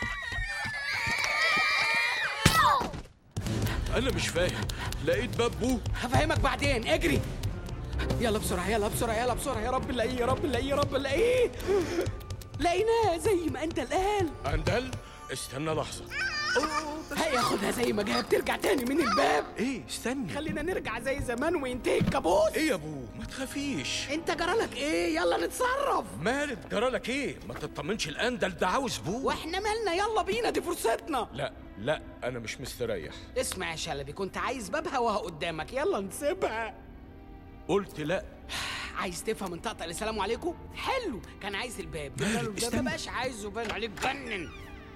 أنا مش فاهم لقيت باب بو هفهمك بعدين اجري يلا بسرعة يلا بسرعة يلا بسرعة يا رب نلاقيه يا رب نلاقيه يا رب نلاقيه لقيناه زي ما انت قال أندل استنى لحظة هياخدها زي ما جاب ترجع تاني من الباب ايه استني خلينا نرجع زي زمان وينتهي الكابوس ايه يا ابو ما تخافيش انت جرالك ايه يلا نتصرف مالك جرالك ايه ما تطمنش الاندل ده عاوز بو واحنا مالنا يلا بينا دي فرصتنا لا لا انا مش مستريح اسمع يا شلبي كنت عايز بابها وها قدامك يلا نسيبها قلت لا عايز تفهم من طقطق السلام عليكم حلو كان عايز الباب قلنا له ده استنى. ما بقاش عايزه باين عليك جنن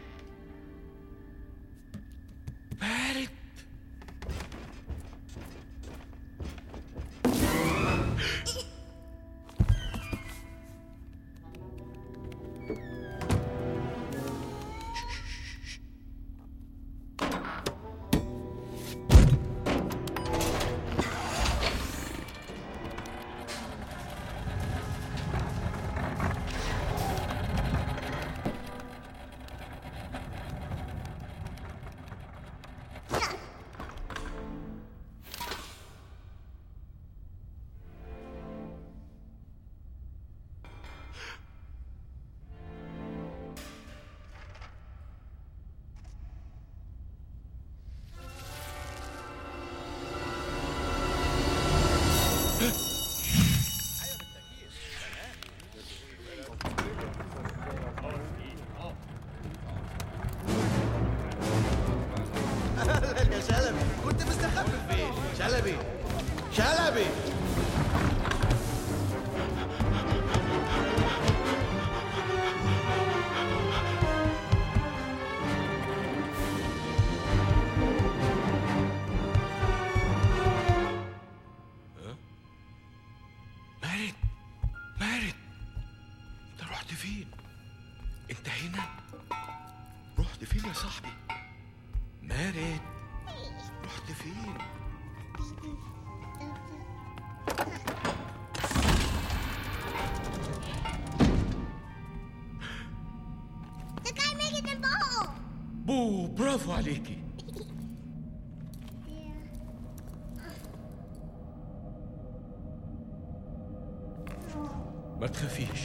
بارد اهلا يا شلبي كنت مستخبي فين شلبي شلبي مارد مارد انت رحت فين انت هنا رحت فين يا صاحبي مارد رحت فين ده كان ميجي البقو بو برافو عليكي ما تخافيش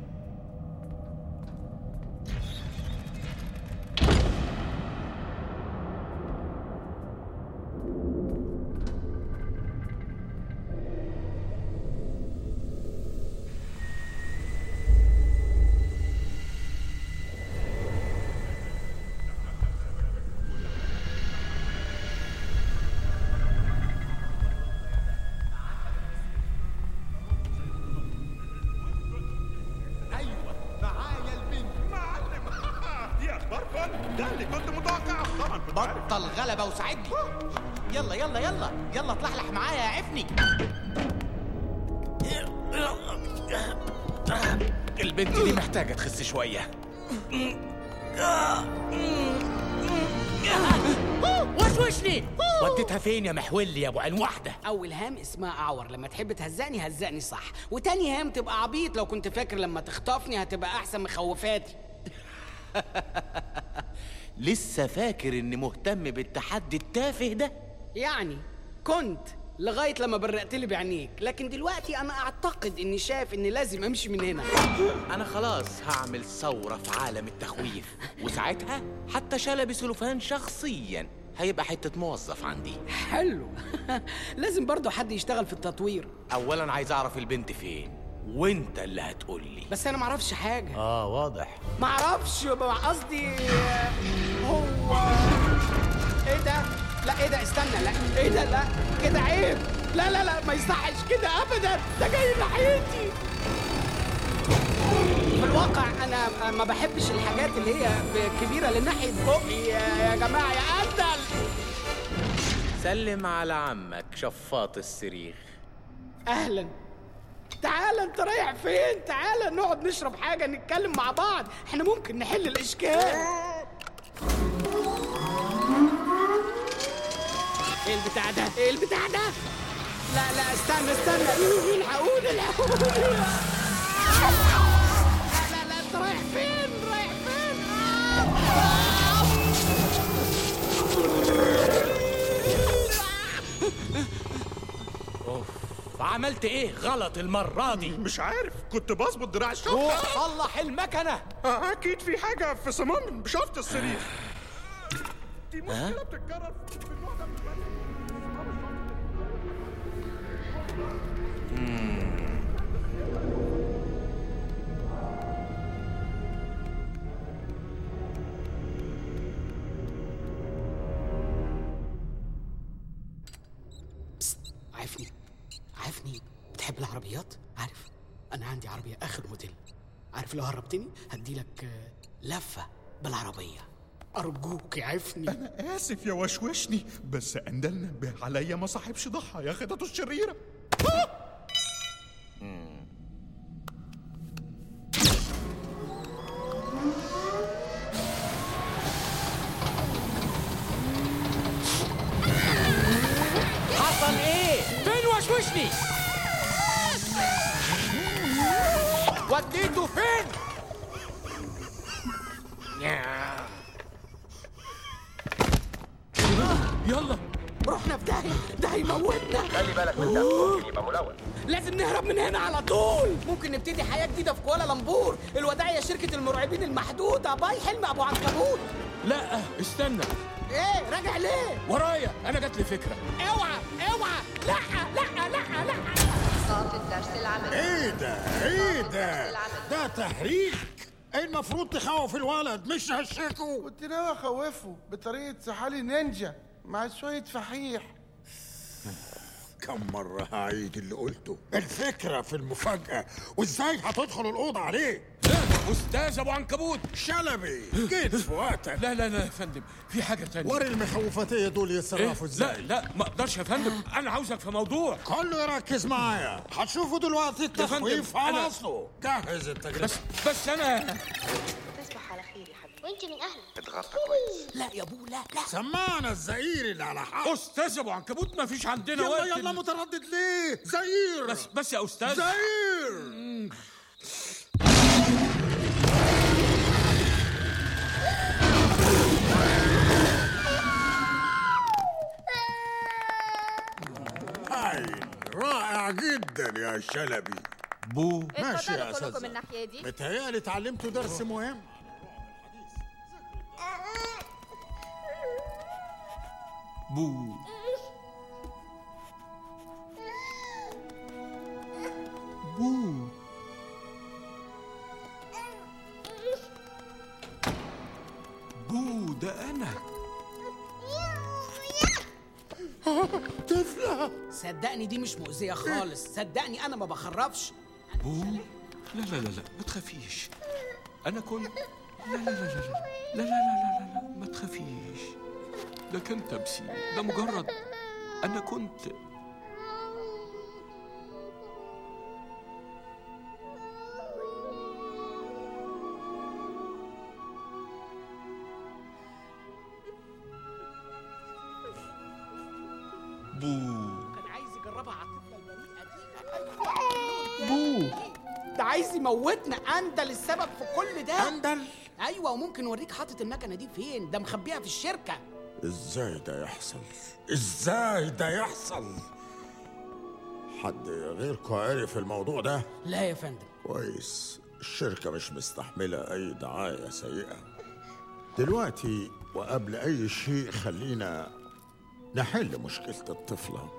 ايوه معايا البنت معلم دي اخبار فن ده اللي كنت متوقعه طبعا كنت عارف. بطل غلبة وساعدني يلا يلا يلا يلا اطلحلح معايا يا عفني البنت دي محتاجة تخس شوية وشوشني وديتها فين يا محولي يا ابو عين واحده اول هام اسمها اعور لما تحب تهزقني هزقني صح وتاني هام تبقى عبيط لو كنت فاكر لما تخطفني هتبقى احسن من خوفاتي لسه فاكر اني مهتم بالتحدي التافه ده يعني كنت لغايه لما برقت لي بعينيك لكن دلوقتي انا اعتقد اني شايف اني لازم امشي من هنا انا خلاص هعمل ثورة في عالم التخويف وساعتها حتى شلبي سلوفان شخصيا هيبقى حتة موظف عندي حلو لازم برضه حد يشتغل في التطوير اولا عايز اعرف البنت فين وانت اللي هتقول لي بس انا معرفش حاجه اه واضح معرفش بقى قصدي هو ايه ده لا ايه ده استنى لا ايه ده لا كده عيب لا لا لا ما يصحش كده ابدا ده جاي ناحيتي في الواقع انا ما بحبش الحاجات اللي هي كبيره لناحيه بقي يا يا جماعه يا قتل سلم على عمك شفاط السريخ اهلا تعال انت رايح فين تعال نقعد نشرب حاجه نتكلم مع بعض احنا ممكن نحل الاشكال ايه البتاع ده ايه البتاع ده لا لا استنى استنى الحقوني الحقوني لا لا لا انت رايح فين رايح فين اوف عملت ايه غلط المره دي مش عارف كنت بظبط دراع الشفط روح صلح المكنه آه، اكيد في حاجه في صمام شفط السرير دي ها؟ مشكله بتتكرر في النوع ده من البني. عارفني عارفني بتحب العربيات عارف انا عندي عربيه اخر موديل عارف لو هربتني هديلك آه، لفه بالعربيه ارجوك يعرفني انا اسف يا وشوشني بس اندل نبه عليا ما صاحبش ضحى يا خططه الشريره حصل ايه فين وشوشني وديته فين يلا رحنا في داهيه ده هيموتنا خلي بالك من ده ممكن يبقى ملون لازم نهرب من هنا على طول ممكن نبتدي حياه جديده في كوالالمبور الوداعيه شركه المرعبين المحدوده باي حلم ابو عنكبوت لا استنى ايه راجع ليه ورايا انا جات لي فكره اوعى اوعى لا لا لا لا صوت الدرس العملي ايه ده ايه ده ده تحريك ايه المفروض تخوف الولد مش هشكه كنت ناوي اخوفه بطريقه سحالي نينجا مع شويه فحيح كم مرة هعيد اللي قلته الفكرة في المفاجأة وازاي هتدخل الأوضة عليه استاذ ابو عنكبوت شلبي جيت في وقتك لا لا لا يا فندم في حاجه تانية وري المخوفتية دول يتصرفوا إيه؟ لا ازاي لا ما اقدرش يا فندم انا عاوزك في موضوع كله يركز معايا هتشوفوا دلوقتي التخويف فندم، على أنا- اصله جهز التجربة بس بس انا تصبح على خير يا حبيبي وانت من اهلك اتغطى كويس لا يا ابو لا لا سمعنا الزئير اللي على حق استاذ ابو عنكبوت ما فيش عندنا يلا وقت يلا متردد ليه زئير بس بس يا استاذ زئير هاي رائع جدا يا شلبي بو ماشي يا اتفضلوا كلكم أستاذة الناحية دي متهيألي اتعلمتوا درس مهم بو بو بو ده انا طفلة صدقني دي مش مؤذيه خالص صدقني انا ما بخرفش بو لا لا لا لا ما تخافيش انا كنت لا لا لا لا لا لا لا لا لا لا ما تخافيش ده كان تمثيل ده مجرد انا كنت كان عايز يجربها على الطفله البريئه دي بو ده عايز يموتنا اندل السبب في كل ده اندل ايوه وممكن اوريك حاطط المكنه دي فين ده مخبيها في الشركه ازاي ده يحصل ازاي ده يحصل حد غيركم عرف الموضوع ده لا يا فندم كويس الشركة مش مستحملة أي دعاية سيئة دلوقتي وقبل أي شيء خلينا نحل مشكلة الطفلة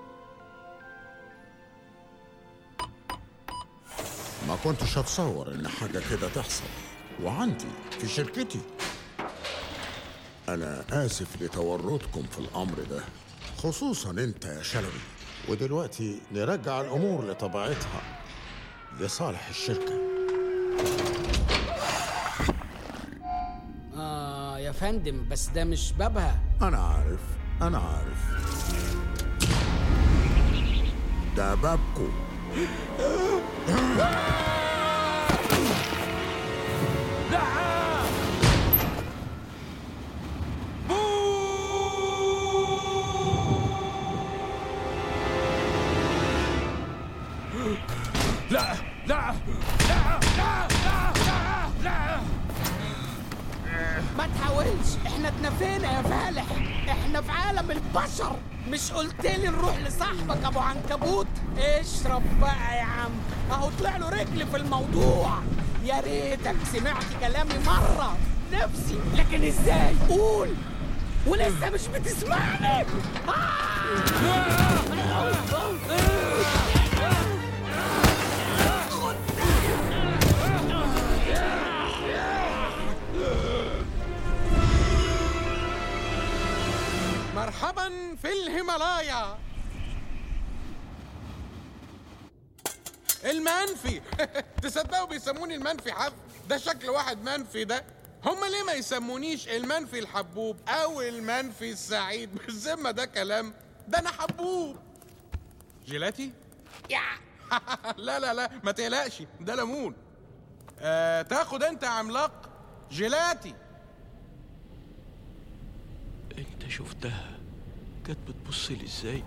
ما كنتش أتصور إن حاجة كده تحصل وعندي في شركتي أنا آسف لتورطكم في الأمر ده خصوصا أنت يا شلبي ودلوقتي نرجع الأمور لطبيعتها لصالح الشركة اه يا فندم بس ده مش بابها أنا عارف أنا عارف ده بابكو لا لا لا لا لا لا لا ما تحاولش احنا اتنفينا يا فالح احنا في عالم البشر مش قلت لي نروح لصاحبك ابو عنكبوت اشرب بقى يا عم اهو طلع له رجل في الموضوع يا ريتك سمعت كلامي مره نفسي لكن ازاي قول ولسه مش بتسمعني مرحبا في الهيمالايا المنفي تصدقوا بيسموني المنفي حب ده شكل واحد منفي ده هما ليه ما يسمونيش المنفي الحبوب او المنفي السعيد بالذمه ده كلام ده انا حبوب جيلاتي يا لا لا لا ما تقلقش ده ليمون آه تاخد انت يا عملاق جيلاتي انت شفتها كانت بتبص لي ازاي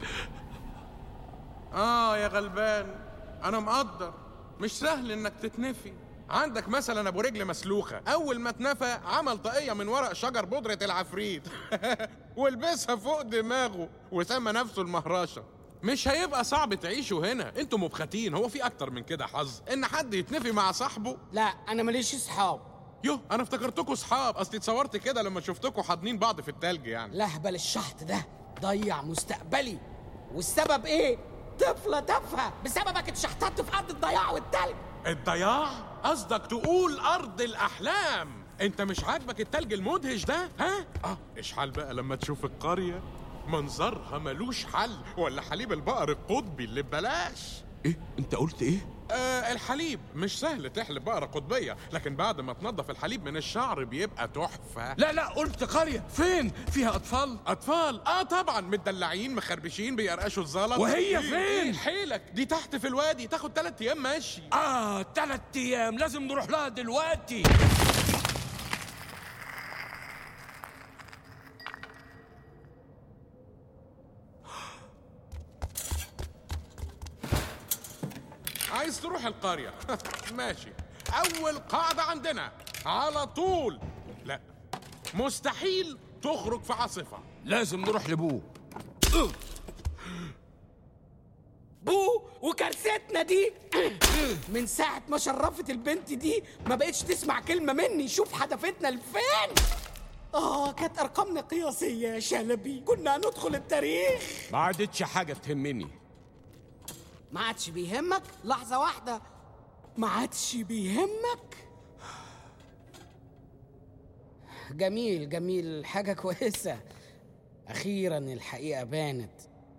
اه يا غلبان انا مقدر مش سهل انك تتنفي عندك مثلا ابو رجل مسلوخه اول ما اتنفى عمل طاقيه من ورق شجر بودره العفريت ولبسها فوق دماغه وسمى نفسه المهراشه مش هيبقى صعب تعيشوا هنا انتوا مبختين هو في اكتر من كده حظ ان حد يتنفي مع صاحبه لا انا ماليش اصحاب يو انا افتكرتكم صحاب اصلي اتصورت كده لما شفتكم حاضنين بعض في التلج يعني لهبل الشحط ده ضيع مستقبلي والسبب ايه طفله تافهه بسببك اتشحططت في ارض الضياع والتلج الضياع قصدك تقول ارض الاحلام انت مش عاجبك التلج المدهش ده ها اه اشحال بقى لما تشوف القريه منظرها ملوش حل ولا حليب البقر القطبي اللي ببلاش ايه انت قلت ايه آه الحليب مش سهل تحلب بقرة قطبية لكن بعد ما تنضف الحليب من الشعر بيبقى تحفة لا لا قلت قرية فين فيها أطفال أطفال آه طبعا متدلعين مخربشين بيرقشوا الزلط وهي إيه- فين؟ إيه حيلك دي تحت في الوادي تاخد تلات أيام ماشي آه تلات أيام لازم نروح لها دلوقتي عايز تروح القرية ماشي أول قاعدة عندنا على طول لا مستحيل تخرج في عاصفة لازم نروح لبوه بو وكارثتنا دي من ساعة ما شرفت البنت دي ما بقتش تسمع كلمة مني شوف حدفتنا لفين آه كانت أرقامنا قياسية يا شلبي كنا هندخل التاريخ ما عادتش حاجة تهمني ما عادش بيهمك لحظة واحدة ما عادش بيهمك جميل جميل حاجة كويسة أخيرا الحقيقة بانت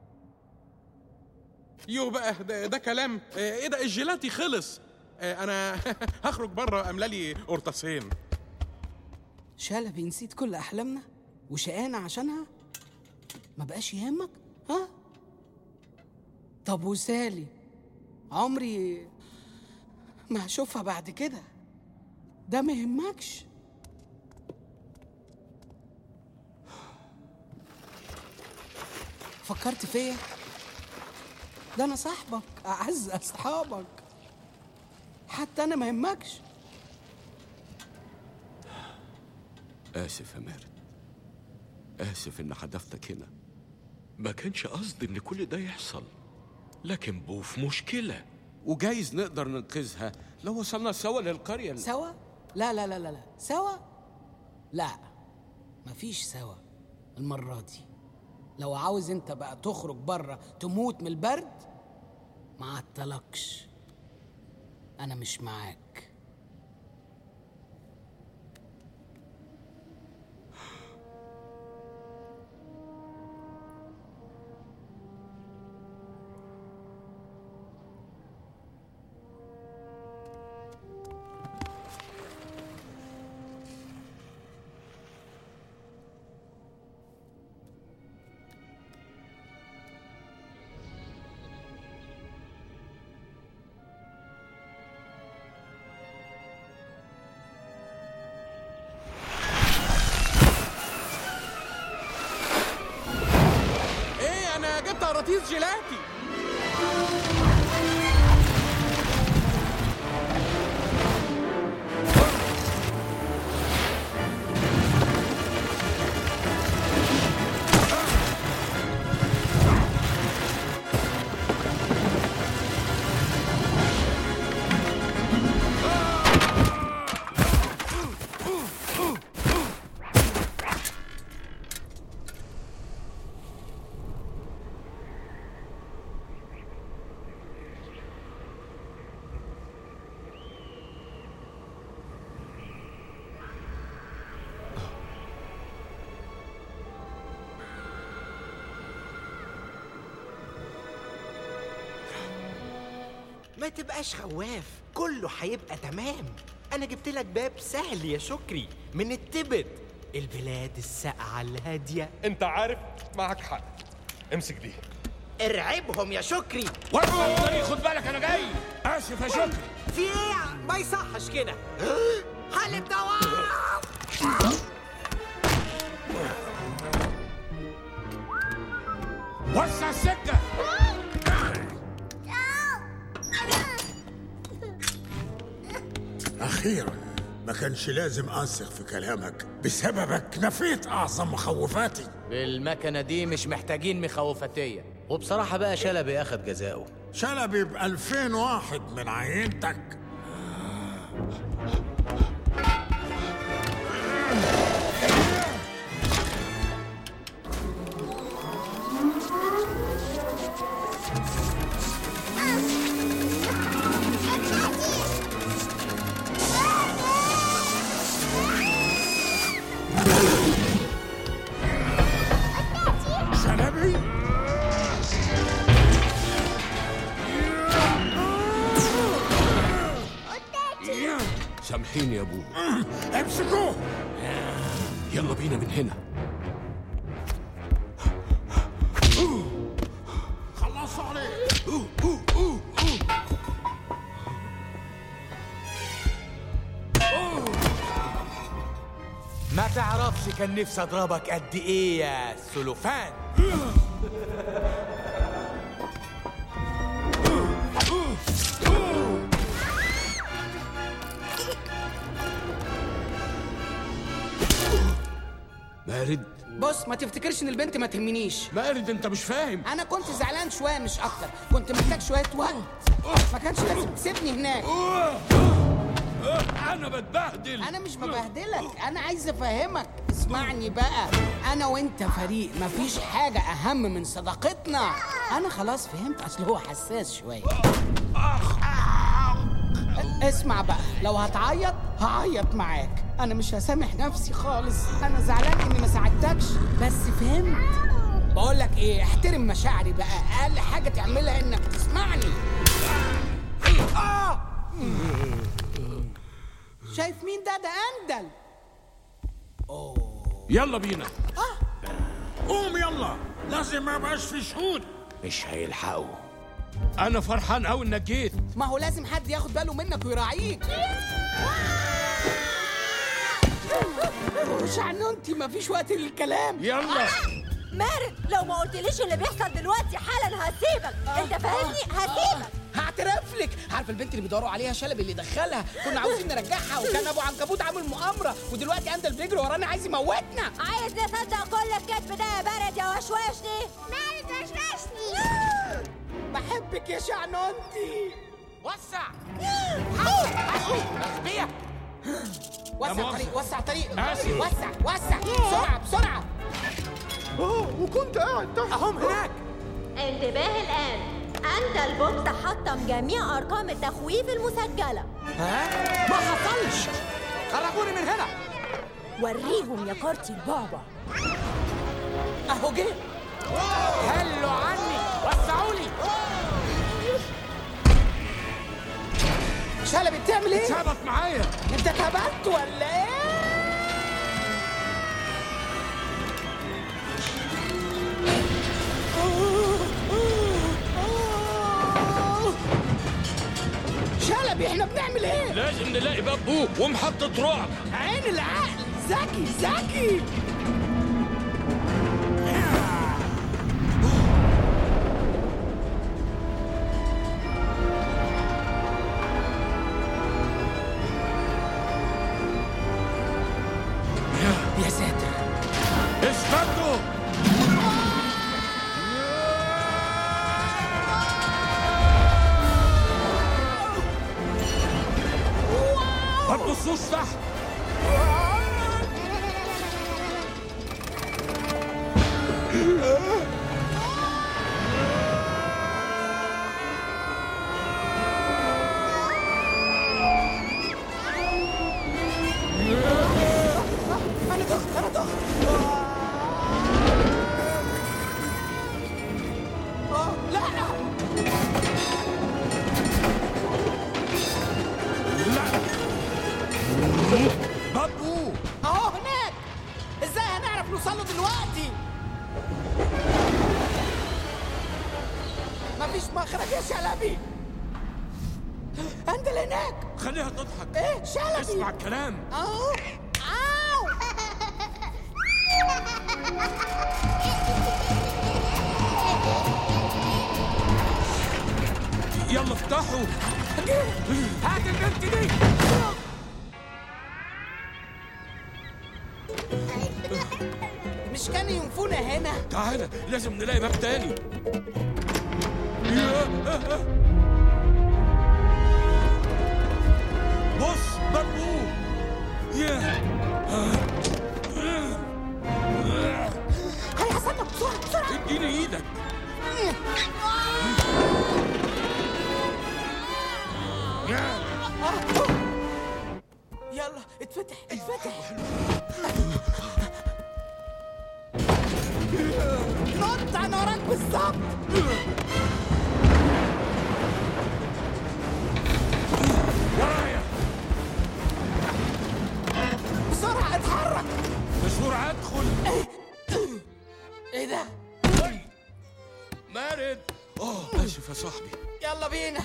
يو بقى ده, ده كلام آه، ايه ده الجيلاتي خلص آه، انا هخرج بره املالي قرطاسين شلبي نسيت كل أحلامنا وشقانا عشانها ما بقاش يهمك ها طب وسالي عمري ما هشوفها بعد كده ده ما يهمكش فكرت فيا ده انا صاحبك اعز اصحابك حتى انا ما يهمكش آسف يا مارد آسف إن حدفتك هنا ما كانش قصدي إن كل ده يحصل لكن بو في مشكلة وجايز نقدر ننقذها لو وصلنا سوا للقرية ال- سوا لا لا لا لا لا سوا لا مفيش سوا المرة دي لو عاوز انت بقى تخرج بره تموت من البرد ما عطلكش انا مش معاك ايه انا جبت قراطيس جيلاتي ما تبقاش خواف كله هيبقى تمام انا جبت لك باب سهل يا شكري من التبت البلاد الساقعة الهادية انت عارف معك حق امسك دي ارعبهم يا شكري اتفضل خد بالك انا جاي اسف يا شكري في ايه ما يصحش كده حالة دواء وسع السكه أخيرا ما كانش لازم أثق في كلامك بسببك نفيت أعظم مخوفاتي بالمكنة دي مش محتاجين مخوفتية وبصراحة بقى شلبي أخد جزاؤه شلبي ب 2001 من عينتك شلبي سامحيني يا ابوه امسكوه يلا بينا من هنا خلصوا عليه ما تعرفش كان نفسي اضربك قد ايه يا سلوفان مارد بص ما تفتكرش ان البنت ما تهمنيش مارد انت مش فاهم انا كنت زعلان شويه مش اكتر كنت محتاج شويه وقت ما كانش لازم تسيبني هناك انا بتبهدل انا مش ببهدلك انا عايز افهمك اسمعني بقى انا وانت فريق مفيش حاجه اهم من صداقتنا انا خلاص فهمت اصل هو حساس شويه اسمع بقى لو هتعيط هعيط معاك انا مش هسامح نفسي خالص انا زعلان اني ما ساعدتكش بس فهمت بقول لك ايه احترم مشاعري بقى اقل حاجه تعملها انك تسمعني آه! شايف مين ده ده اندل يلا بينا قوم يلا لازم ما يبقاش في شهود مش هيلحقوا انا فرحان قوي انك جيت ما هو لازم حد ياخد باله منك ويراعيك مش عنونتي مفيش وقت للكلام يلا مارد لو ما قلتليش اللي بيحصل دلوقتي حالا هسيبك انت فاهمني هسيبك هعترف لك عارف البنت اللي بيدوروا عليها شلبي اللي دخلها كنا عاوزين نرجعها وكان ابو عنكبوت عامل مؤامره ودلوقتي اندل بيجري ورانا عايز يموتنا عايز نصدق كل الكذب ده يا بارد يا وشوشني مارد وشوشني بحبك يا شعنونتي وسع اغبياء وسع مؤاخذة. طريق وسع طريق آسف. وسع وسع بسرعه بسرعه اه وكنت قاعد تحت اهم هناك انتباه الآن أنت البوكس حطم جميع أرقام التخويف المسجلة ها ما حصلش خرجوني من هنا وريهم يا كارتي البابا اهو جه هلوا عني وسعوا لي شلبي بتعمل ايه؟ ثبت معايا انت اتهبلت ولا ايه؟ شلبي احنا بنعمل ايه؟ لازم نلاقي باب بوك ومحطة رعب عين العقل ذكي ذكي يا ساتر استنوا ما تبصوش تحت انا دخت انا دخت آه، لا باب بوك اهو هناك ازاي هنعرف نوصل له دلوقتي مفيش مخرج يا شلبي انت اللي هناك خليها تضحك ايه شلبي اسمع الكلام اهو أو يلا افتحوا هات البنت دي مش كانوا ينفونا هنا تعالى لازم نلاقي باب تاني يا- بص باب بوك يا هيا حسنا بسرعه بسرعه اديني ايدك يلا اتفتح اتفتح نط انا وراك بالظبط ورايا بسرعه اتحرك بسرعة ادخل ايه ده مارد اه اسف يا صاحبي يلا بينا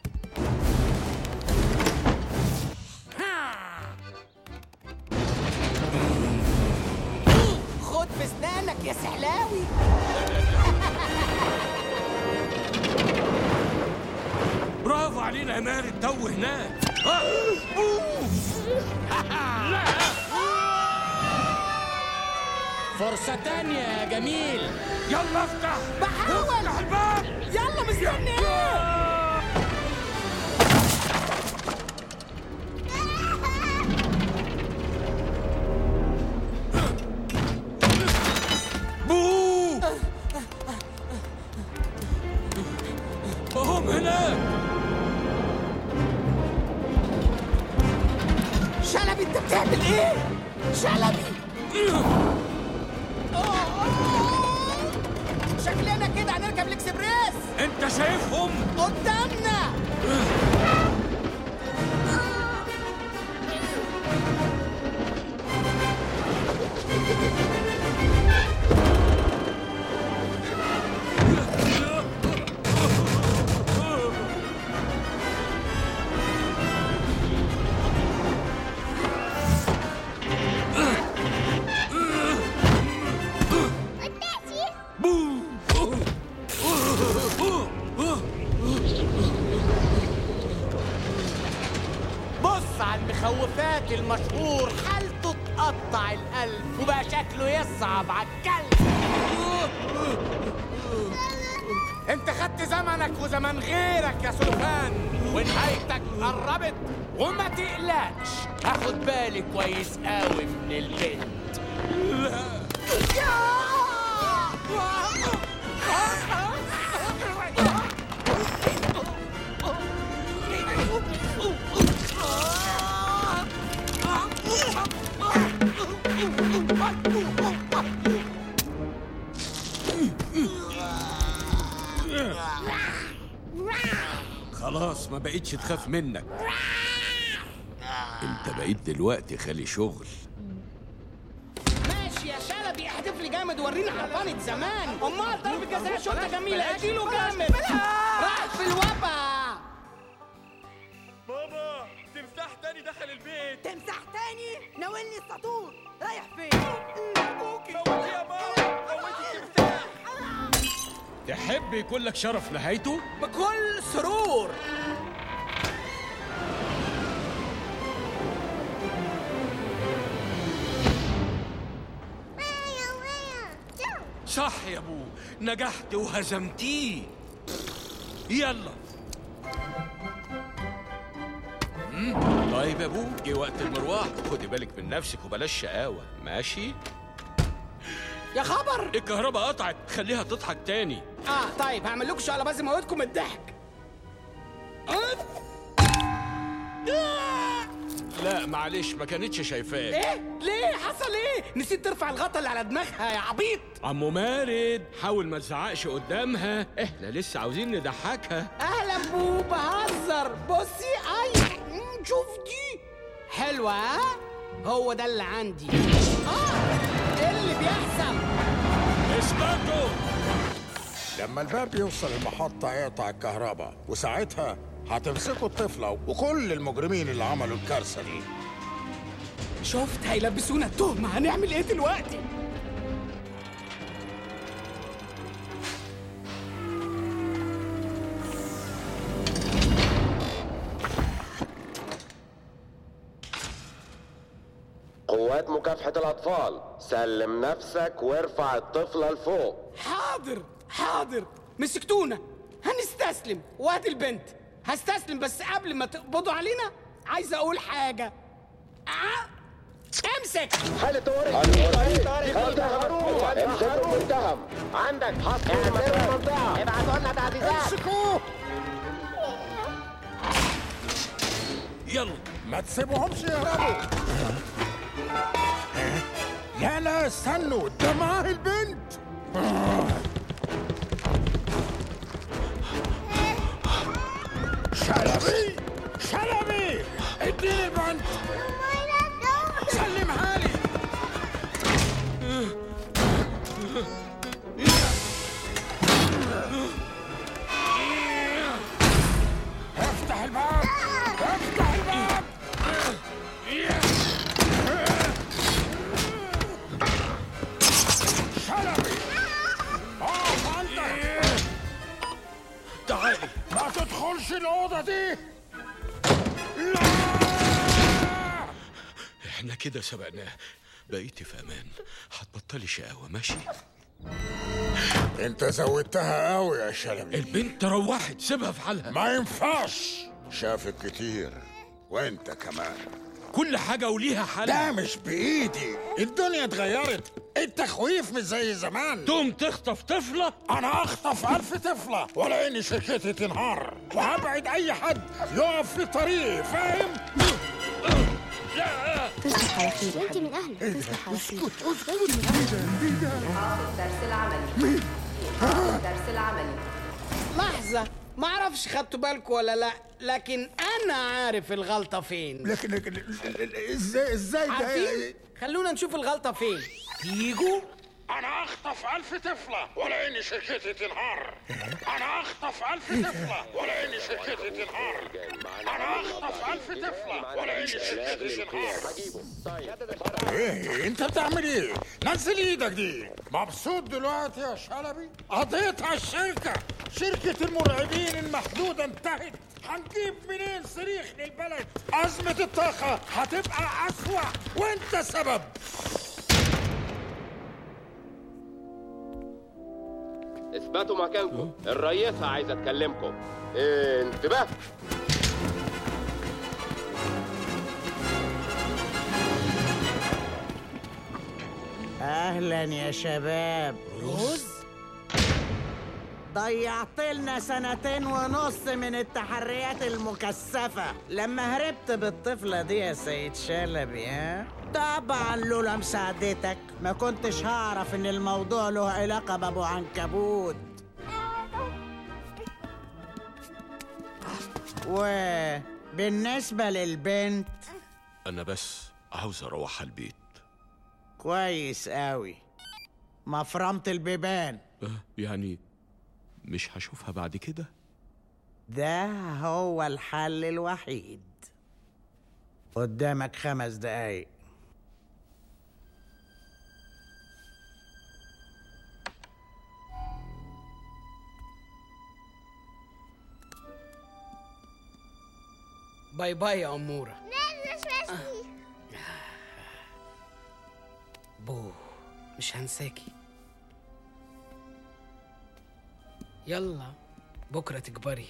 خد بسنانك يا سحلاوي برافو علينا يا مارد تو هناك آه. فرصة تانية يا جميل يلا افتح بحاول افتح الباب يلا مستني ايه بو هم هناك شلبي انت بتعمل ايه شلبي شكلنا كده هنركب الاكسبريس انت شايفهم قدامنا والتأسي المخوفات المشهور حالته تقطع القلب وبقى شكله يصعب على الكلب انت خدت زمنك وزمن غيرك يا سلفان ونهايتك قربت وما تقلقش هاخد بالي كويس قوي من البنت خلاص ما بقيتش تخاف منك انت بقيت دلوقتي خالي شغل ماشي يا شلبي احدف لي جامد ورينا حرفانة زمان امال ضرب جزاء شرطة جميلة اديله جامد راح في الوبا بابا تمساح تاني دخل البيت تمسح تاني ناولني السطور رايح فين ابوكي موتي يا ماما موتي التمساح تحب يكون لك شرف نهايته بكل سرور صح يا ابو نجحت وهزمتيه يلا مم، طيب يا ابو جه وقت المروح خدي بالك من نفسك وبلاش شقاوة ماشي يا خبر الكهرباء قطعت خليها تضحك تاني اه طيب هعمل لكم شغله بس موتكم من الضحك لا معلش ما كانتش شايفاك ايه ليه حصل ايه نسيت ترفع الغطا اللي على دماغها يا عبيط عمو مارد حاول ما تزعقش قدامها احنا لسه عاوزين نضحكها اهلا بو بهزر بصي اي مم، شوف دي حلوه ها هو ده اللي عندي اه ايه اللي بيحصل اسكتوا لما الباب يوصل المحطة يقطع الكهرباء وساعتها هتمسكوا الطفلة وكل المجرمين اللي عملوا الكارثة دي شفت هيلبسونا التهمه هنعمل ايه دلوقتي قوات مكافحة الأطفال سلم نفسك وارفع الطفلة لفوق حاضر حاضر مسكتونا هنستسلم وادي البنت هستسلم بس قبل ما تقبضوا علينا عايز اقول حاجه آه. امسك حالة طوارئ المتهم امسكوا المتهم عندك حصر المنطقة ابعتوا لنا تعزيزات امسكوه يلا ما تسيبوهمش يهربوا لا لا استنوا ده معاه البنت شلبي شلبي اديني البنت سلمها لي افتح الباب افتح الباب شلبي اقف انت تعالي ما تدخلش الاوضه دي احنا كده سبقناه بقيتي في امان هتبطلي شقاوة ماشي انت زودتها قوي يا شلبي البنت روحت سيبها في حالها ما ينفعش شافك كتير وانت كمان كل حاجة وليها حالها ده مش بايدي الدنيا اتغيرت التخويف مش زي زمان تقوم تخطف طفلة انا اخطف الف طفلة ولا اني شركتي تنهار وهبعد اي حد يقف في طريقي فاهم تصبح على خير انت من اهلك تصبح على خير انت من اهلك الدرس العملي الدرس العملي لحظه ما اعرفش خدتوا بالكم ولا لا لكن انا عارف الغلطه فين لكن لكن ازاي ازاي عارفين خلونا نشوف الغلطه فين تيجوا انا اخطف الف طفلة ولا اني شركتي تنهار انا اخطف الف طفلة ولا اني شركتي تنهار انا اخطف الف طفلة ولا اني شركتي تنهار ايه انت بتعمل ايه نزل ايدك دي مبسوط دلوقتي يا شلبي قضيت على الشركة شركة المرعبين المحدودة انتهت هنجيب منين صريخ للبلد أزمة الطاقة هتبقى أسوأ وأنت سبب اثبتوا مكانكم الرئيسة عايزة تكلمكم انتباه اهلا يا شباب روز ضيعت لنا سنتين ونص من التحريات المكثفة لما هربت بالطفلة دي يا سيد شلبي ها؟ طبعا لولا مساعدتك ما كنتش هعرف ان الموضوع له علاقة بابو عنكبوت وبالنسبة للبنت أنا بس عاوز أروح البيت كويس قوي مفرمة البيبان أه يعني مش هشوفها بعد كده ده هو الحل الوحيد قدامك خمس دقايق باي باي يا أمورة بو مش هنساكي يلا بكرة تكبري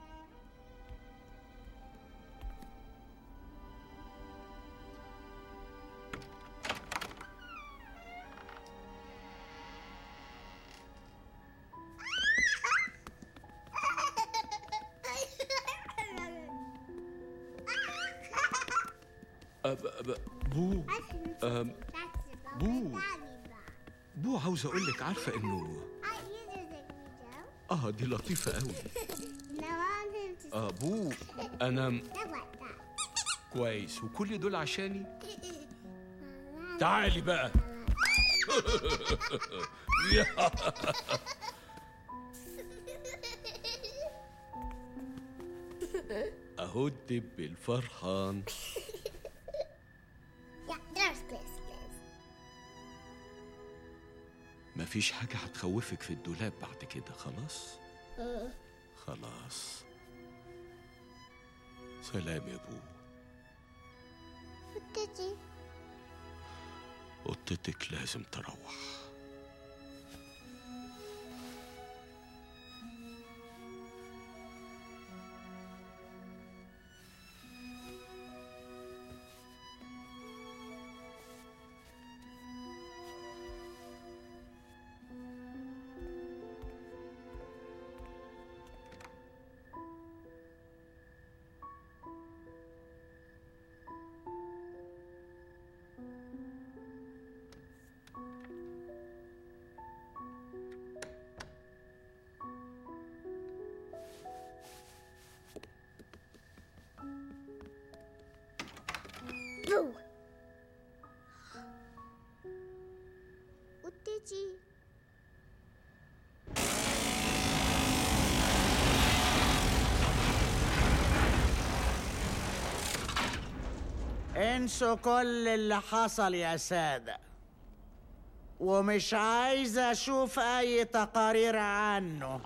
أب أب بو أم بو بو عاوز أقول لك عارفة إنه آه دي لطيفة أوي آه بو أنا كويس وكل دول عشاني تعالي بقى أهو الدب الفرحان مفيش حاجة هتخوفك في الدولاب بعد كده خلاص خلاص سلام يا بو قطتك لازم تروح بو قطتي انسوا كل اللي حصل يا سادة ومش عايز اشوف اي تقارير عنه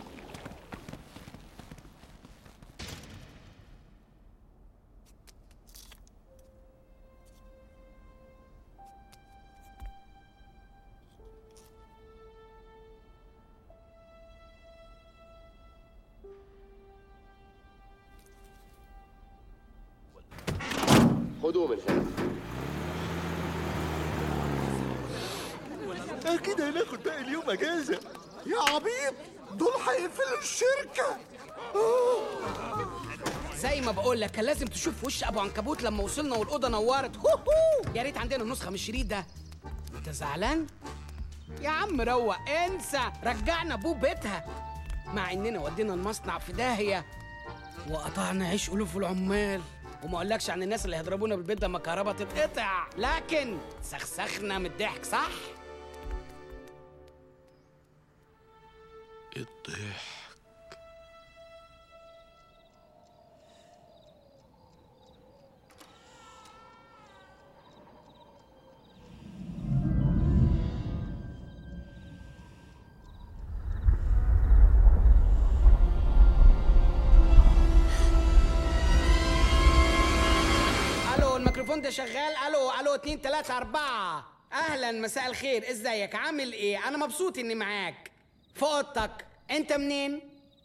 خدوه من هنا أكيد هناخد باقي اليوم أجازة يا عبيط دول هيقفلوا الشركة زي ما بقول لك كان لازم تشوف وش ابو عنكبوت لما وصلنا والاوضه نورت هو هو يا ريت عندنا نسخه من الشريط ده انت زعلان يا عم روق انسى رجعنا ابوه بيتها مع اننا ودينا المصنع في داهيه وقطعنا عيش الوف العمال وما اقولكش عن الناس اللي هيضربونا بالبيت لما الكهرباء تتقطع لكن سخسخنا من الضحك صح الضحك التليفون ده شغال الو الو اتنين تلاتة اربعة اهلا مساء الخير ازيك عامل ايه انا مبسوط اني معاك في اوضتك انت منين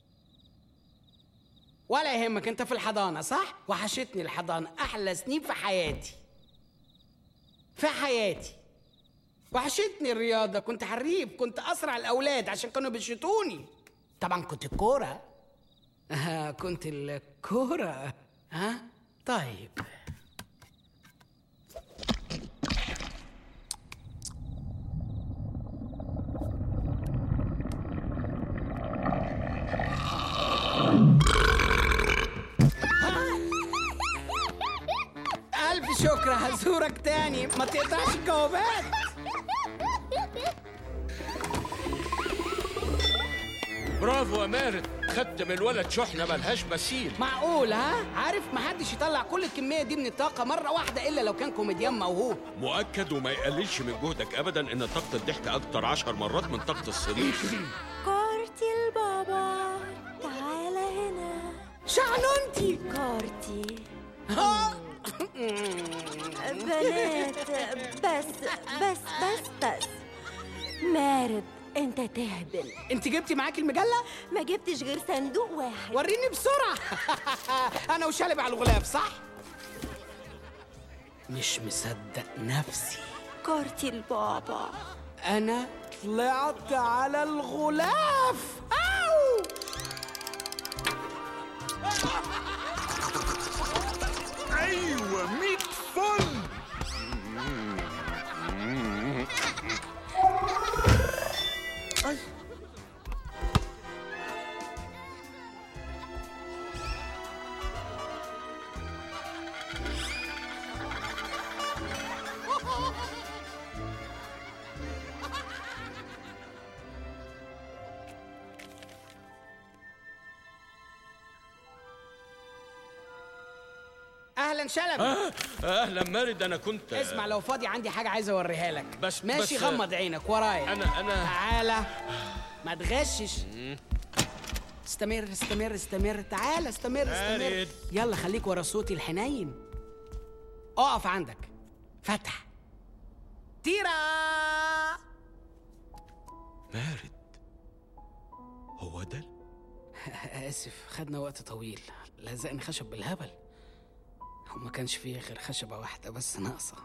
ولا يهمك انت في الحضانة صح وحشتني الحضانة احلى سنين في حياتي في حياتي وحشتني الرياضة كنت حريف كنت أسرع الأولاد عشان كانوا بيشتوني طبعا كنت الكورة آه كنت الكورة ها طيب ألف شكر هزورك تاني ما تقطعش الجوابات برافو يا مارد خدت من الولد شحنة ملهاش مثيل معقول ها عارف محدش يطلع كل الكمية دي من الطاقة مرة واحدة إلا لو كان كوميديان موهوب مؤكد وما يقللش من جهدك ابدا ان طاقة الضحك اكتر عشر مرات من طاقة الصريخ كارتي البابا تعال هنا شعنونتي كارتي بنات بس بس بس بس مارد انت تهبل انت جبتي معاكي المجلة؟ ما جبتش غير صندوق واحد وريني بسرعة أنا وشالب على الغلاف صح؟ مش مصدق نفسي كارتي البابا أنا طلعت على الغلاف أو ايوه 100 فل أي. أهلا شلبي آه اهلا مارد انا كنت اسمع لو فاضي عندي حاجة عايز أوريها لك بس ماشي بس غمض عينك ورايا انا انا تعالى ما تغشش استمر استمر استمر تعالى استمر استمر مارد. يلا خليك ورا صوتي الحنين اقف عندك فتح تيرا مارد هو ده اسف خدنا وقت طويل لزقني خشب بالهبل وما كانش فيه غير خشبة واحدة بس ناقصة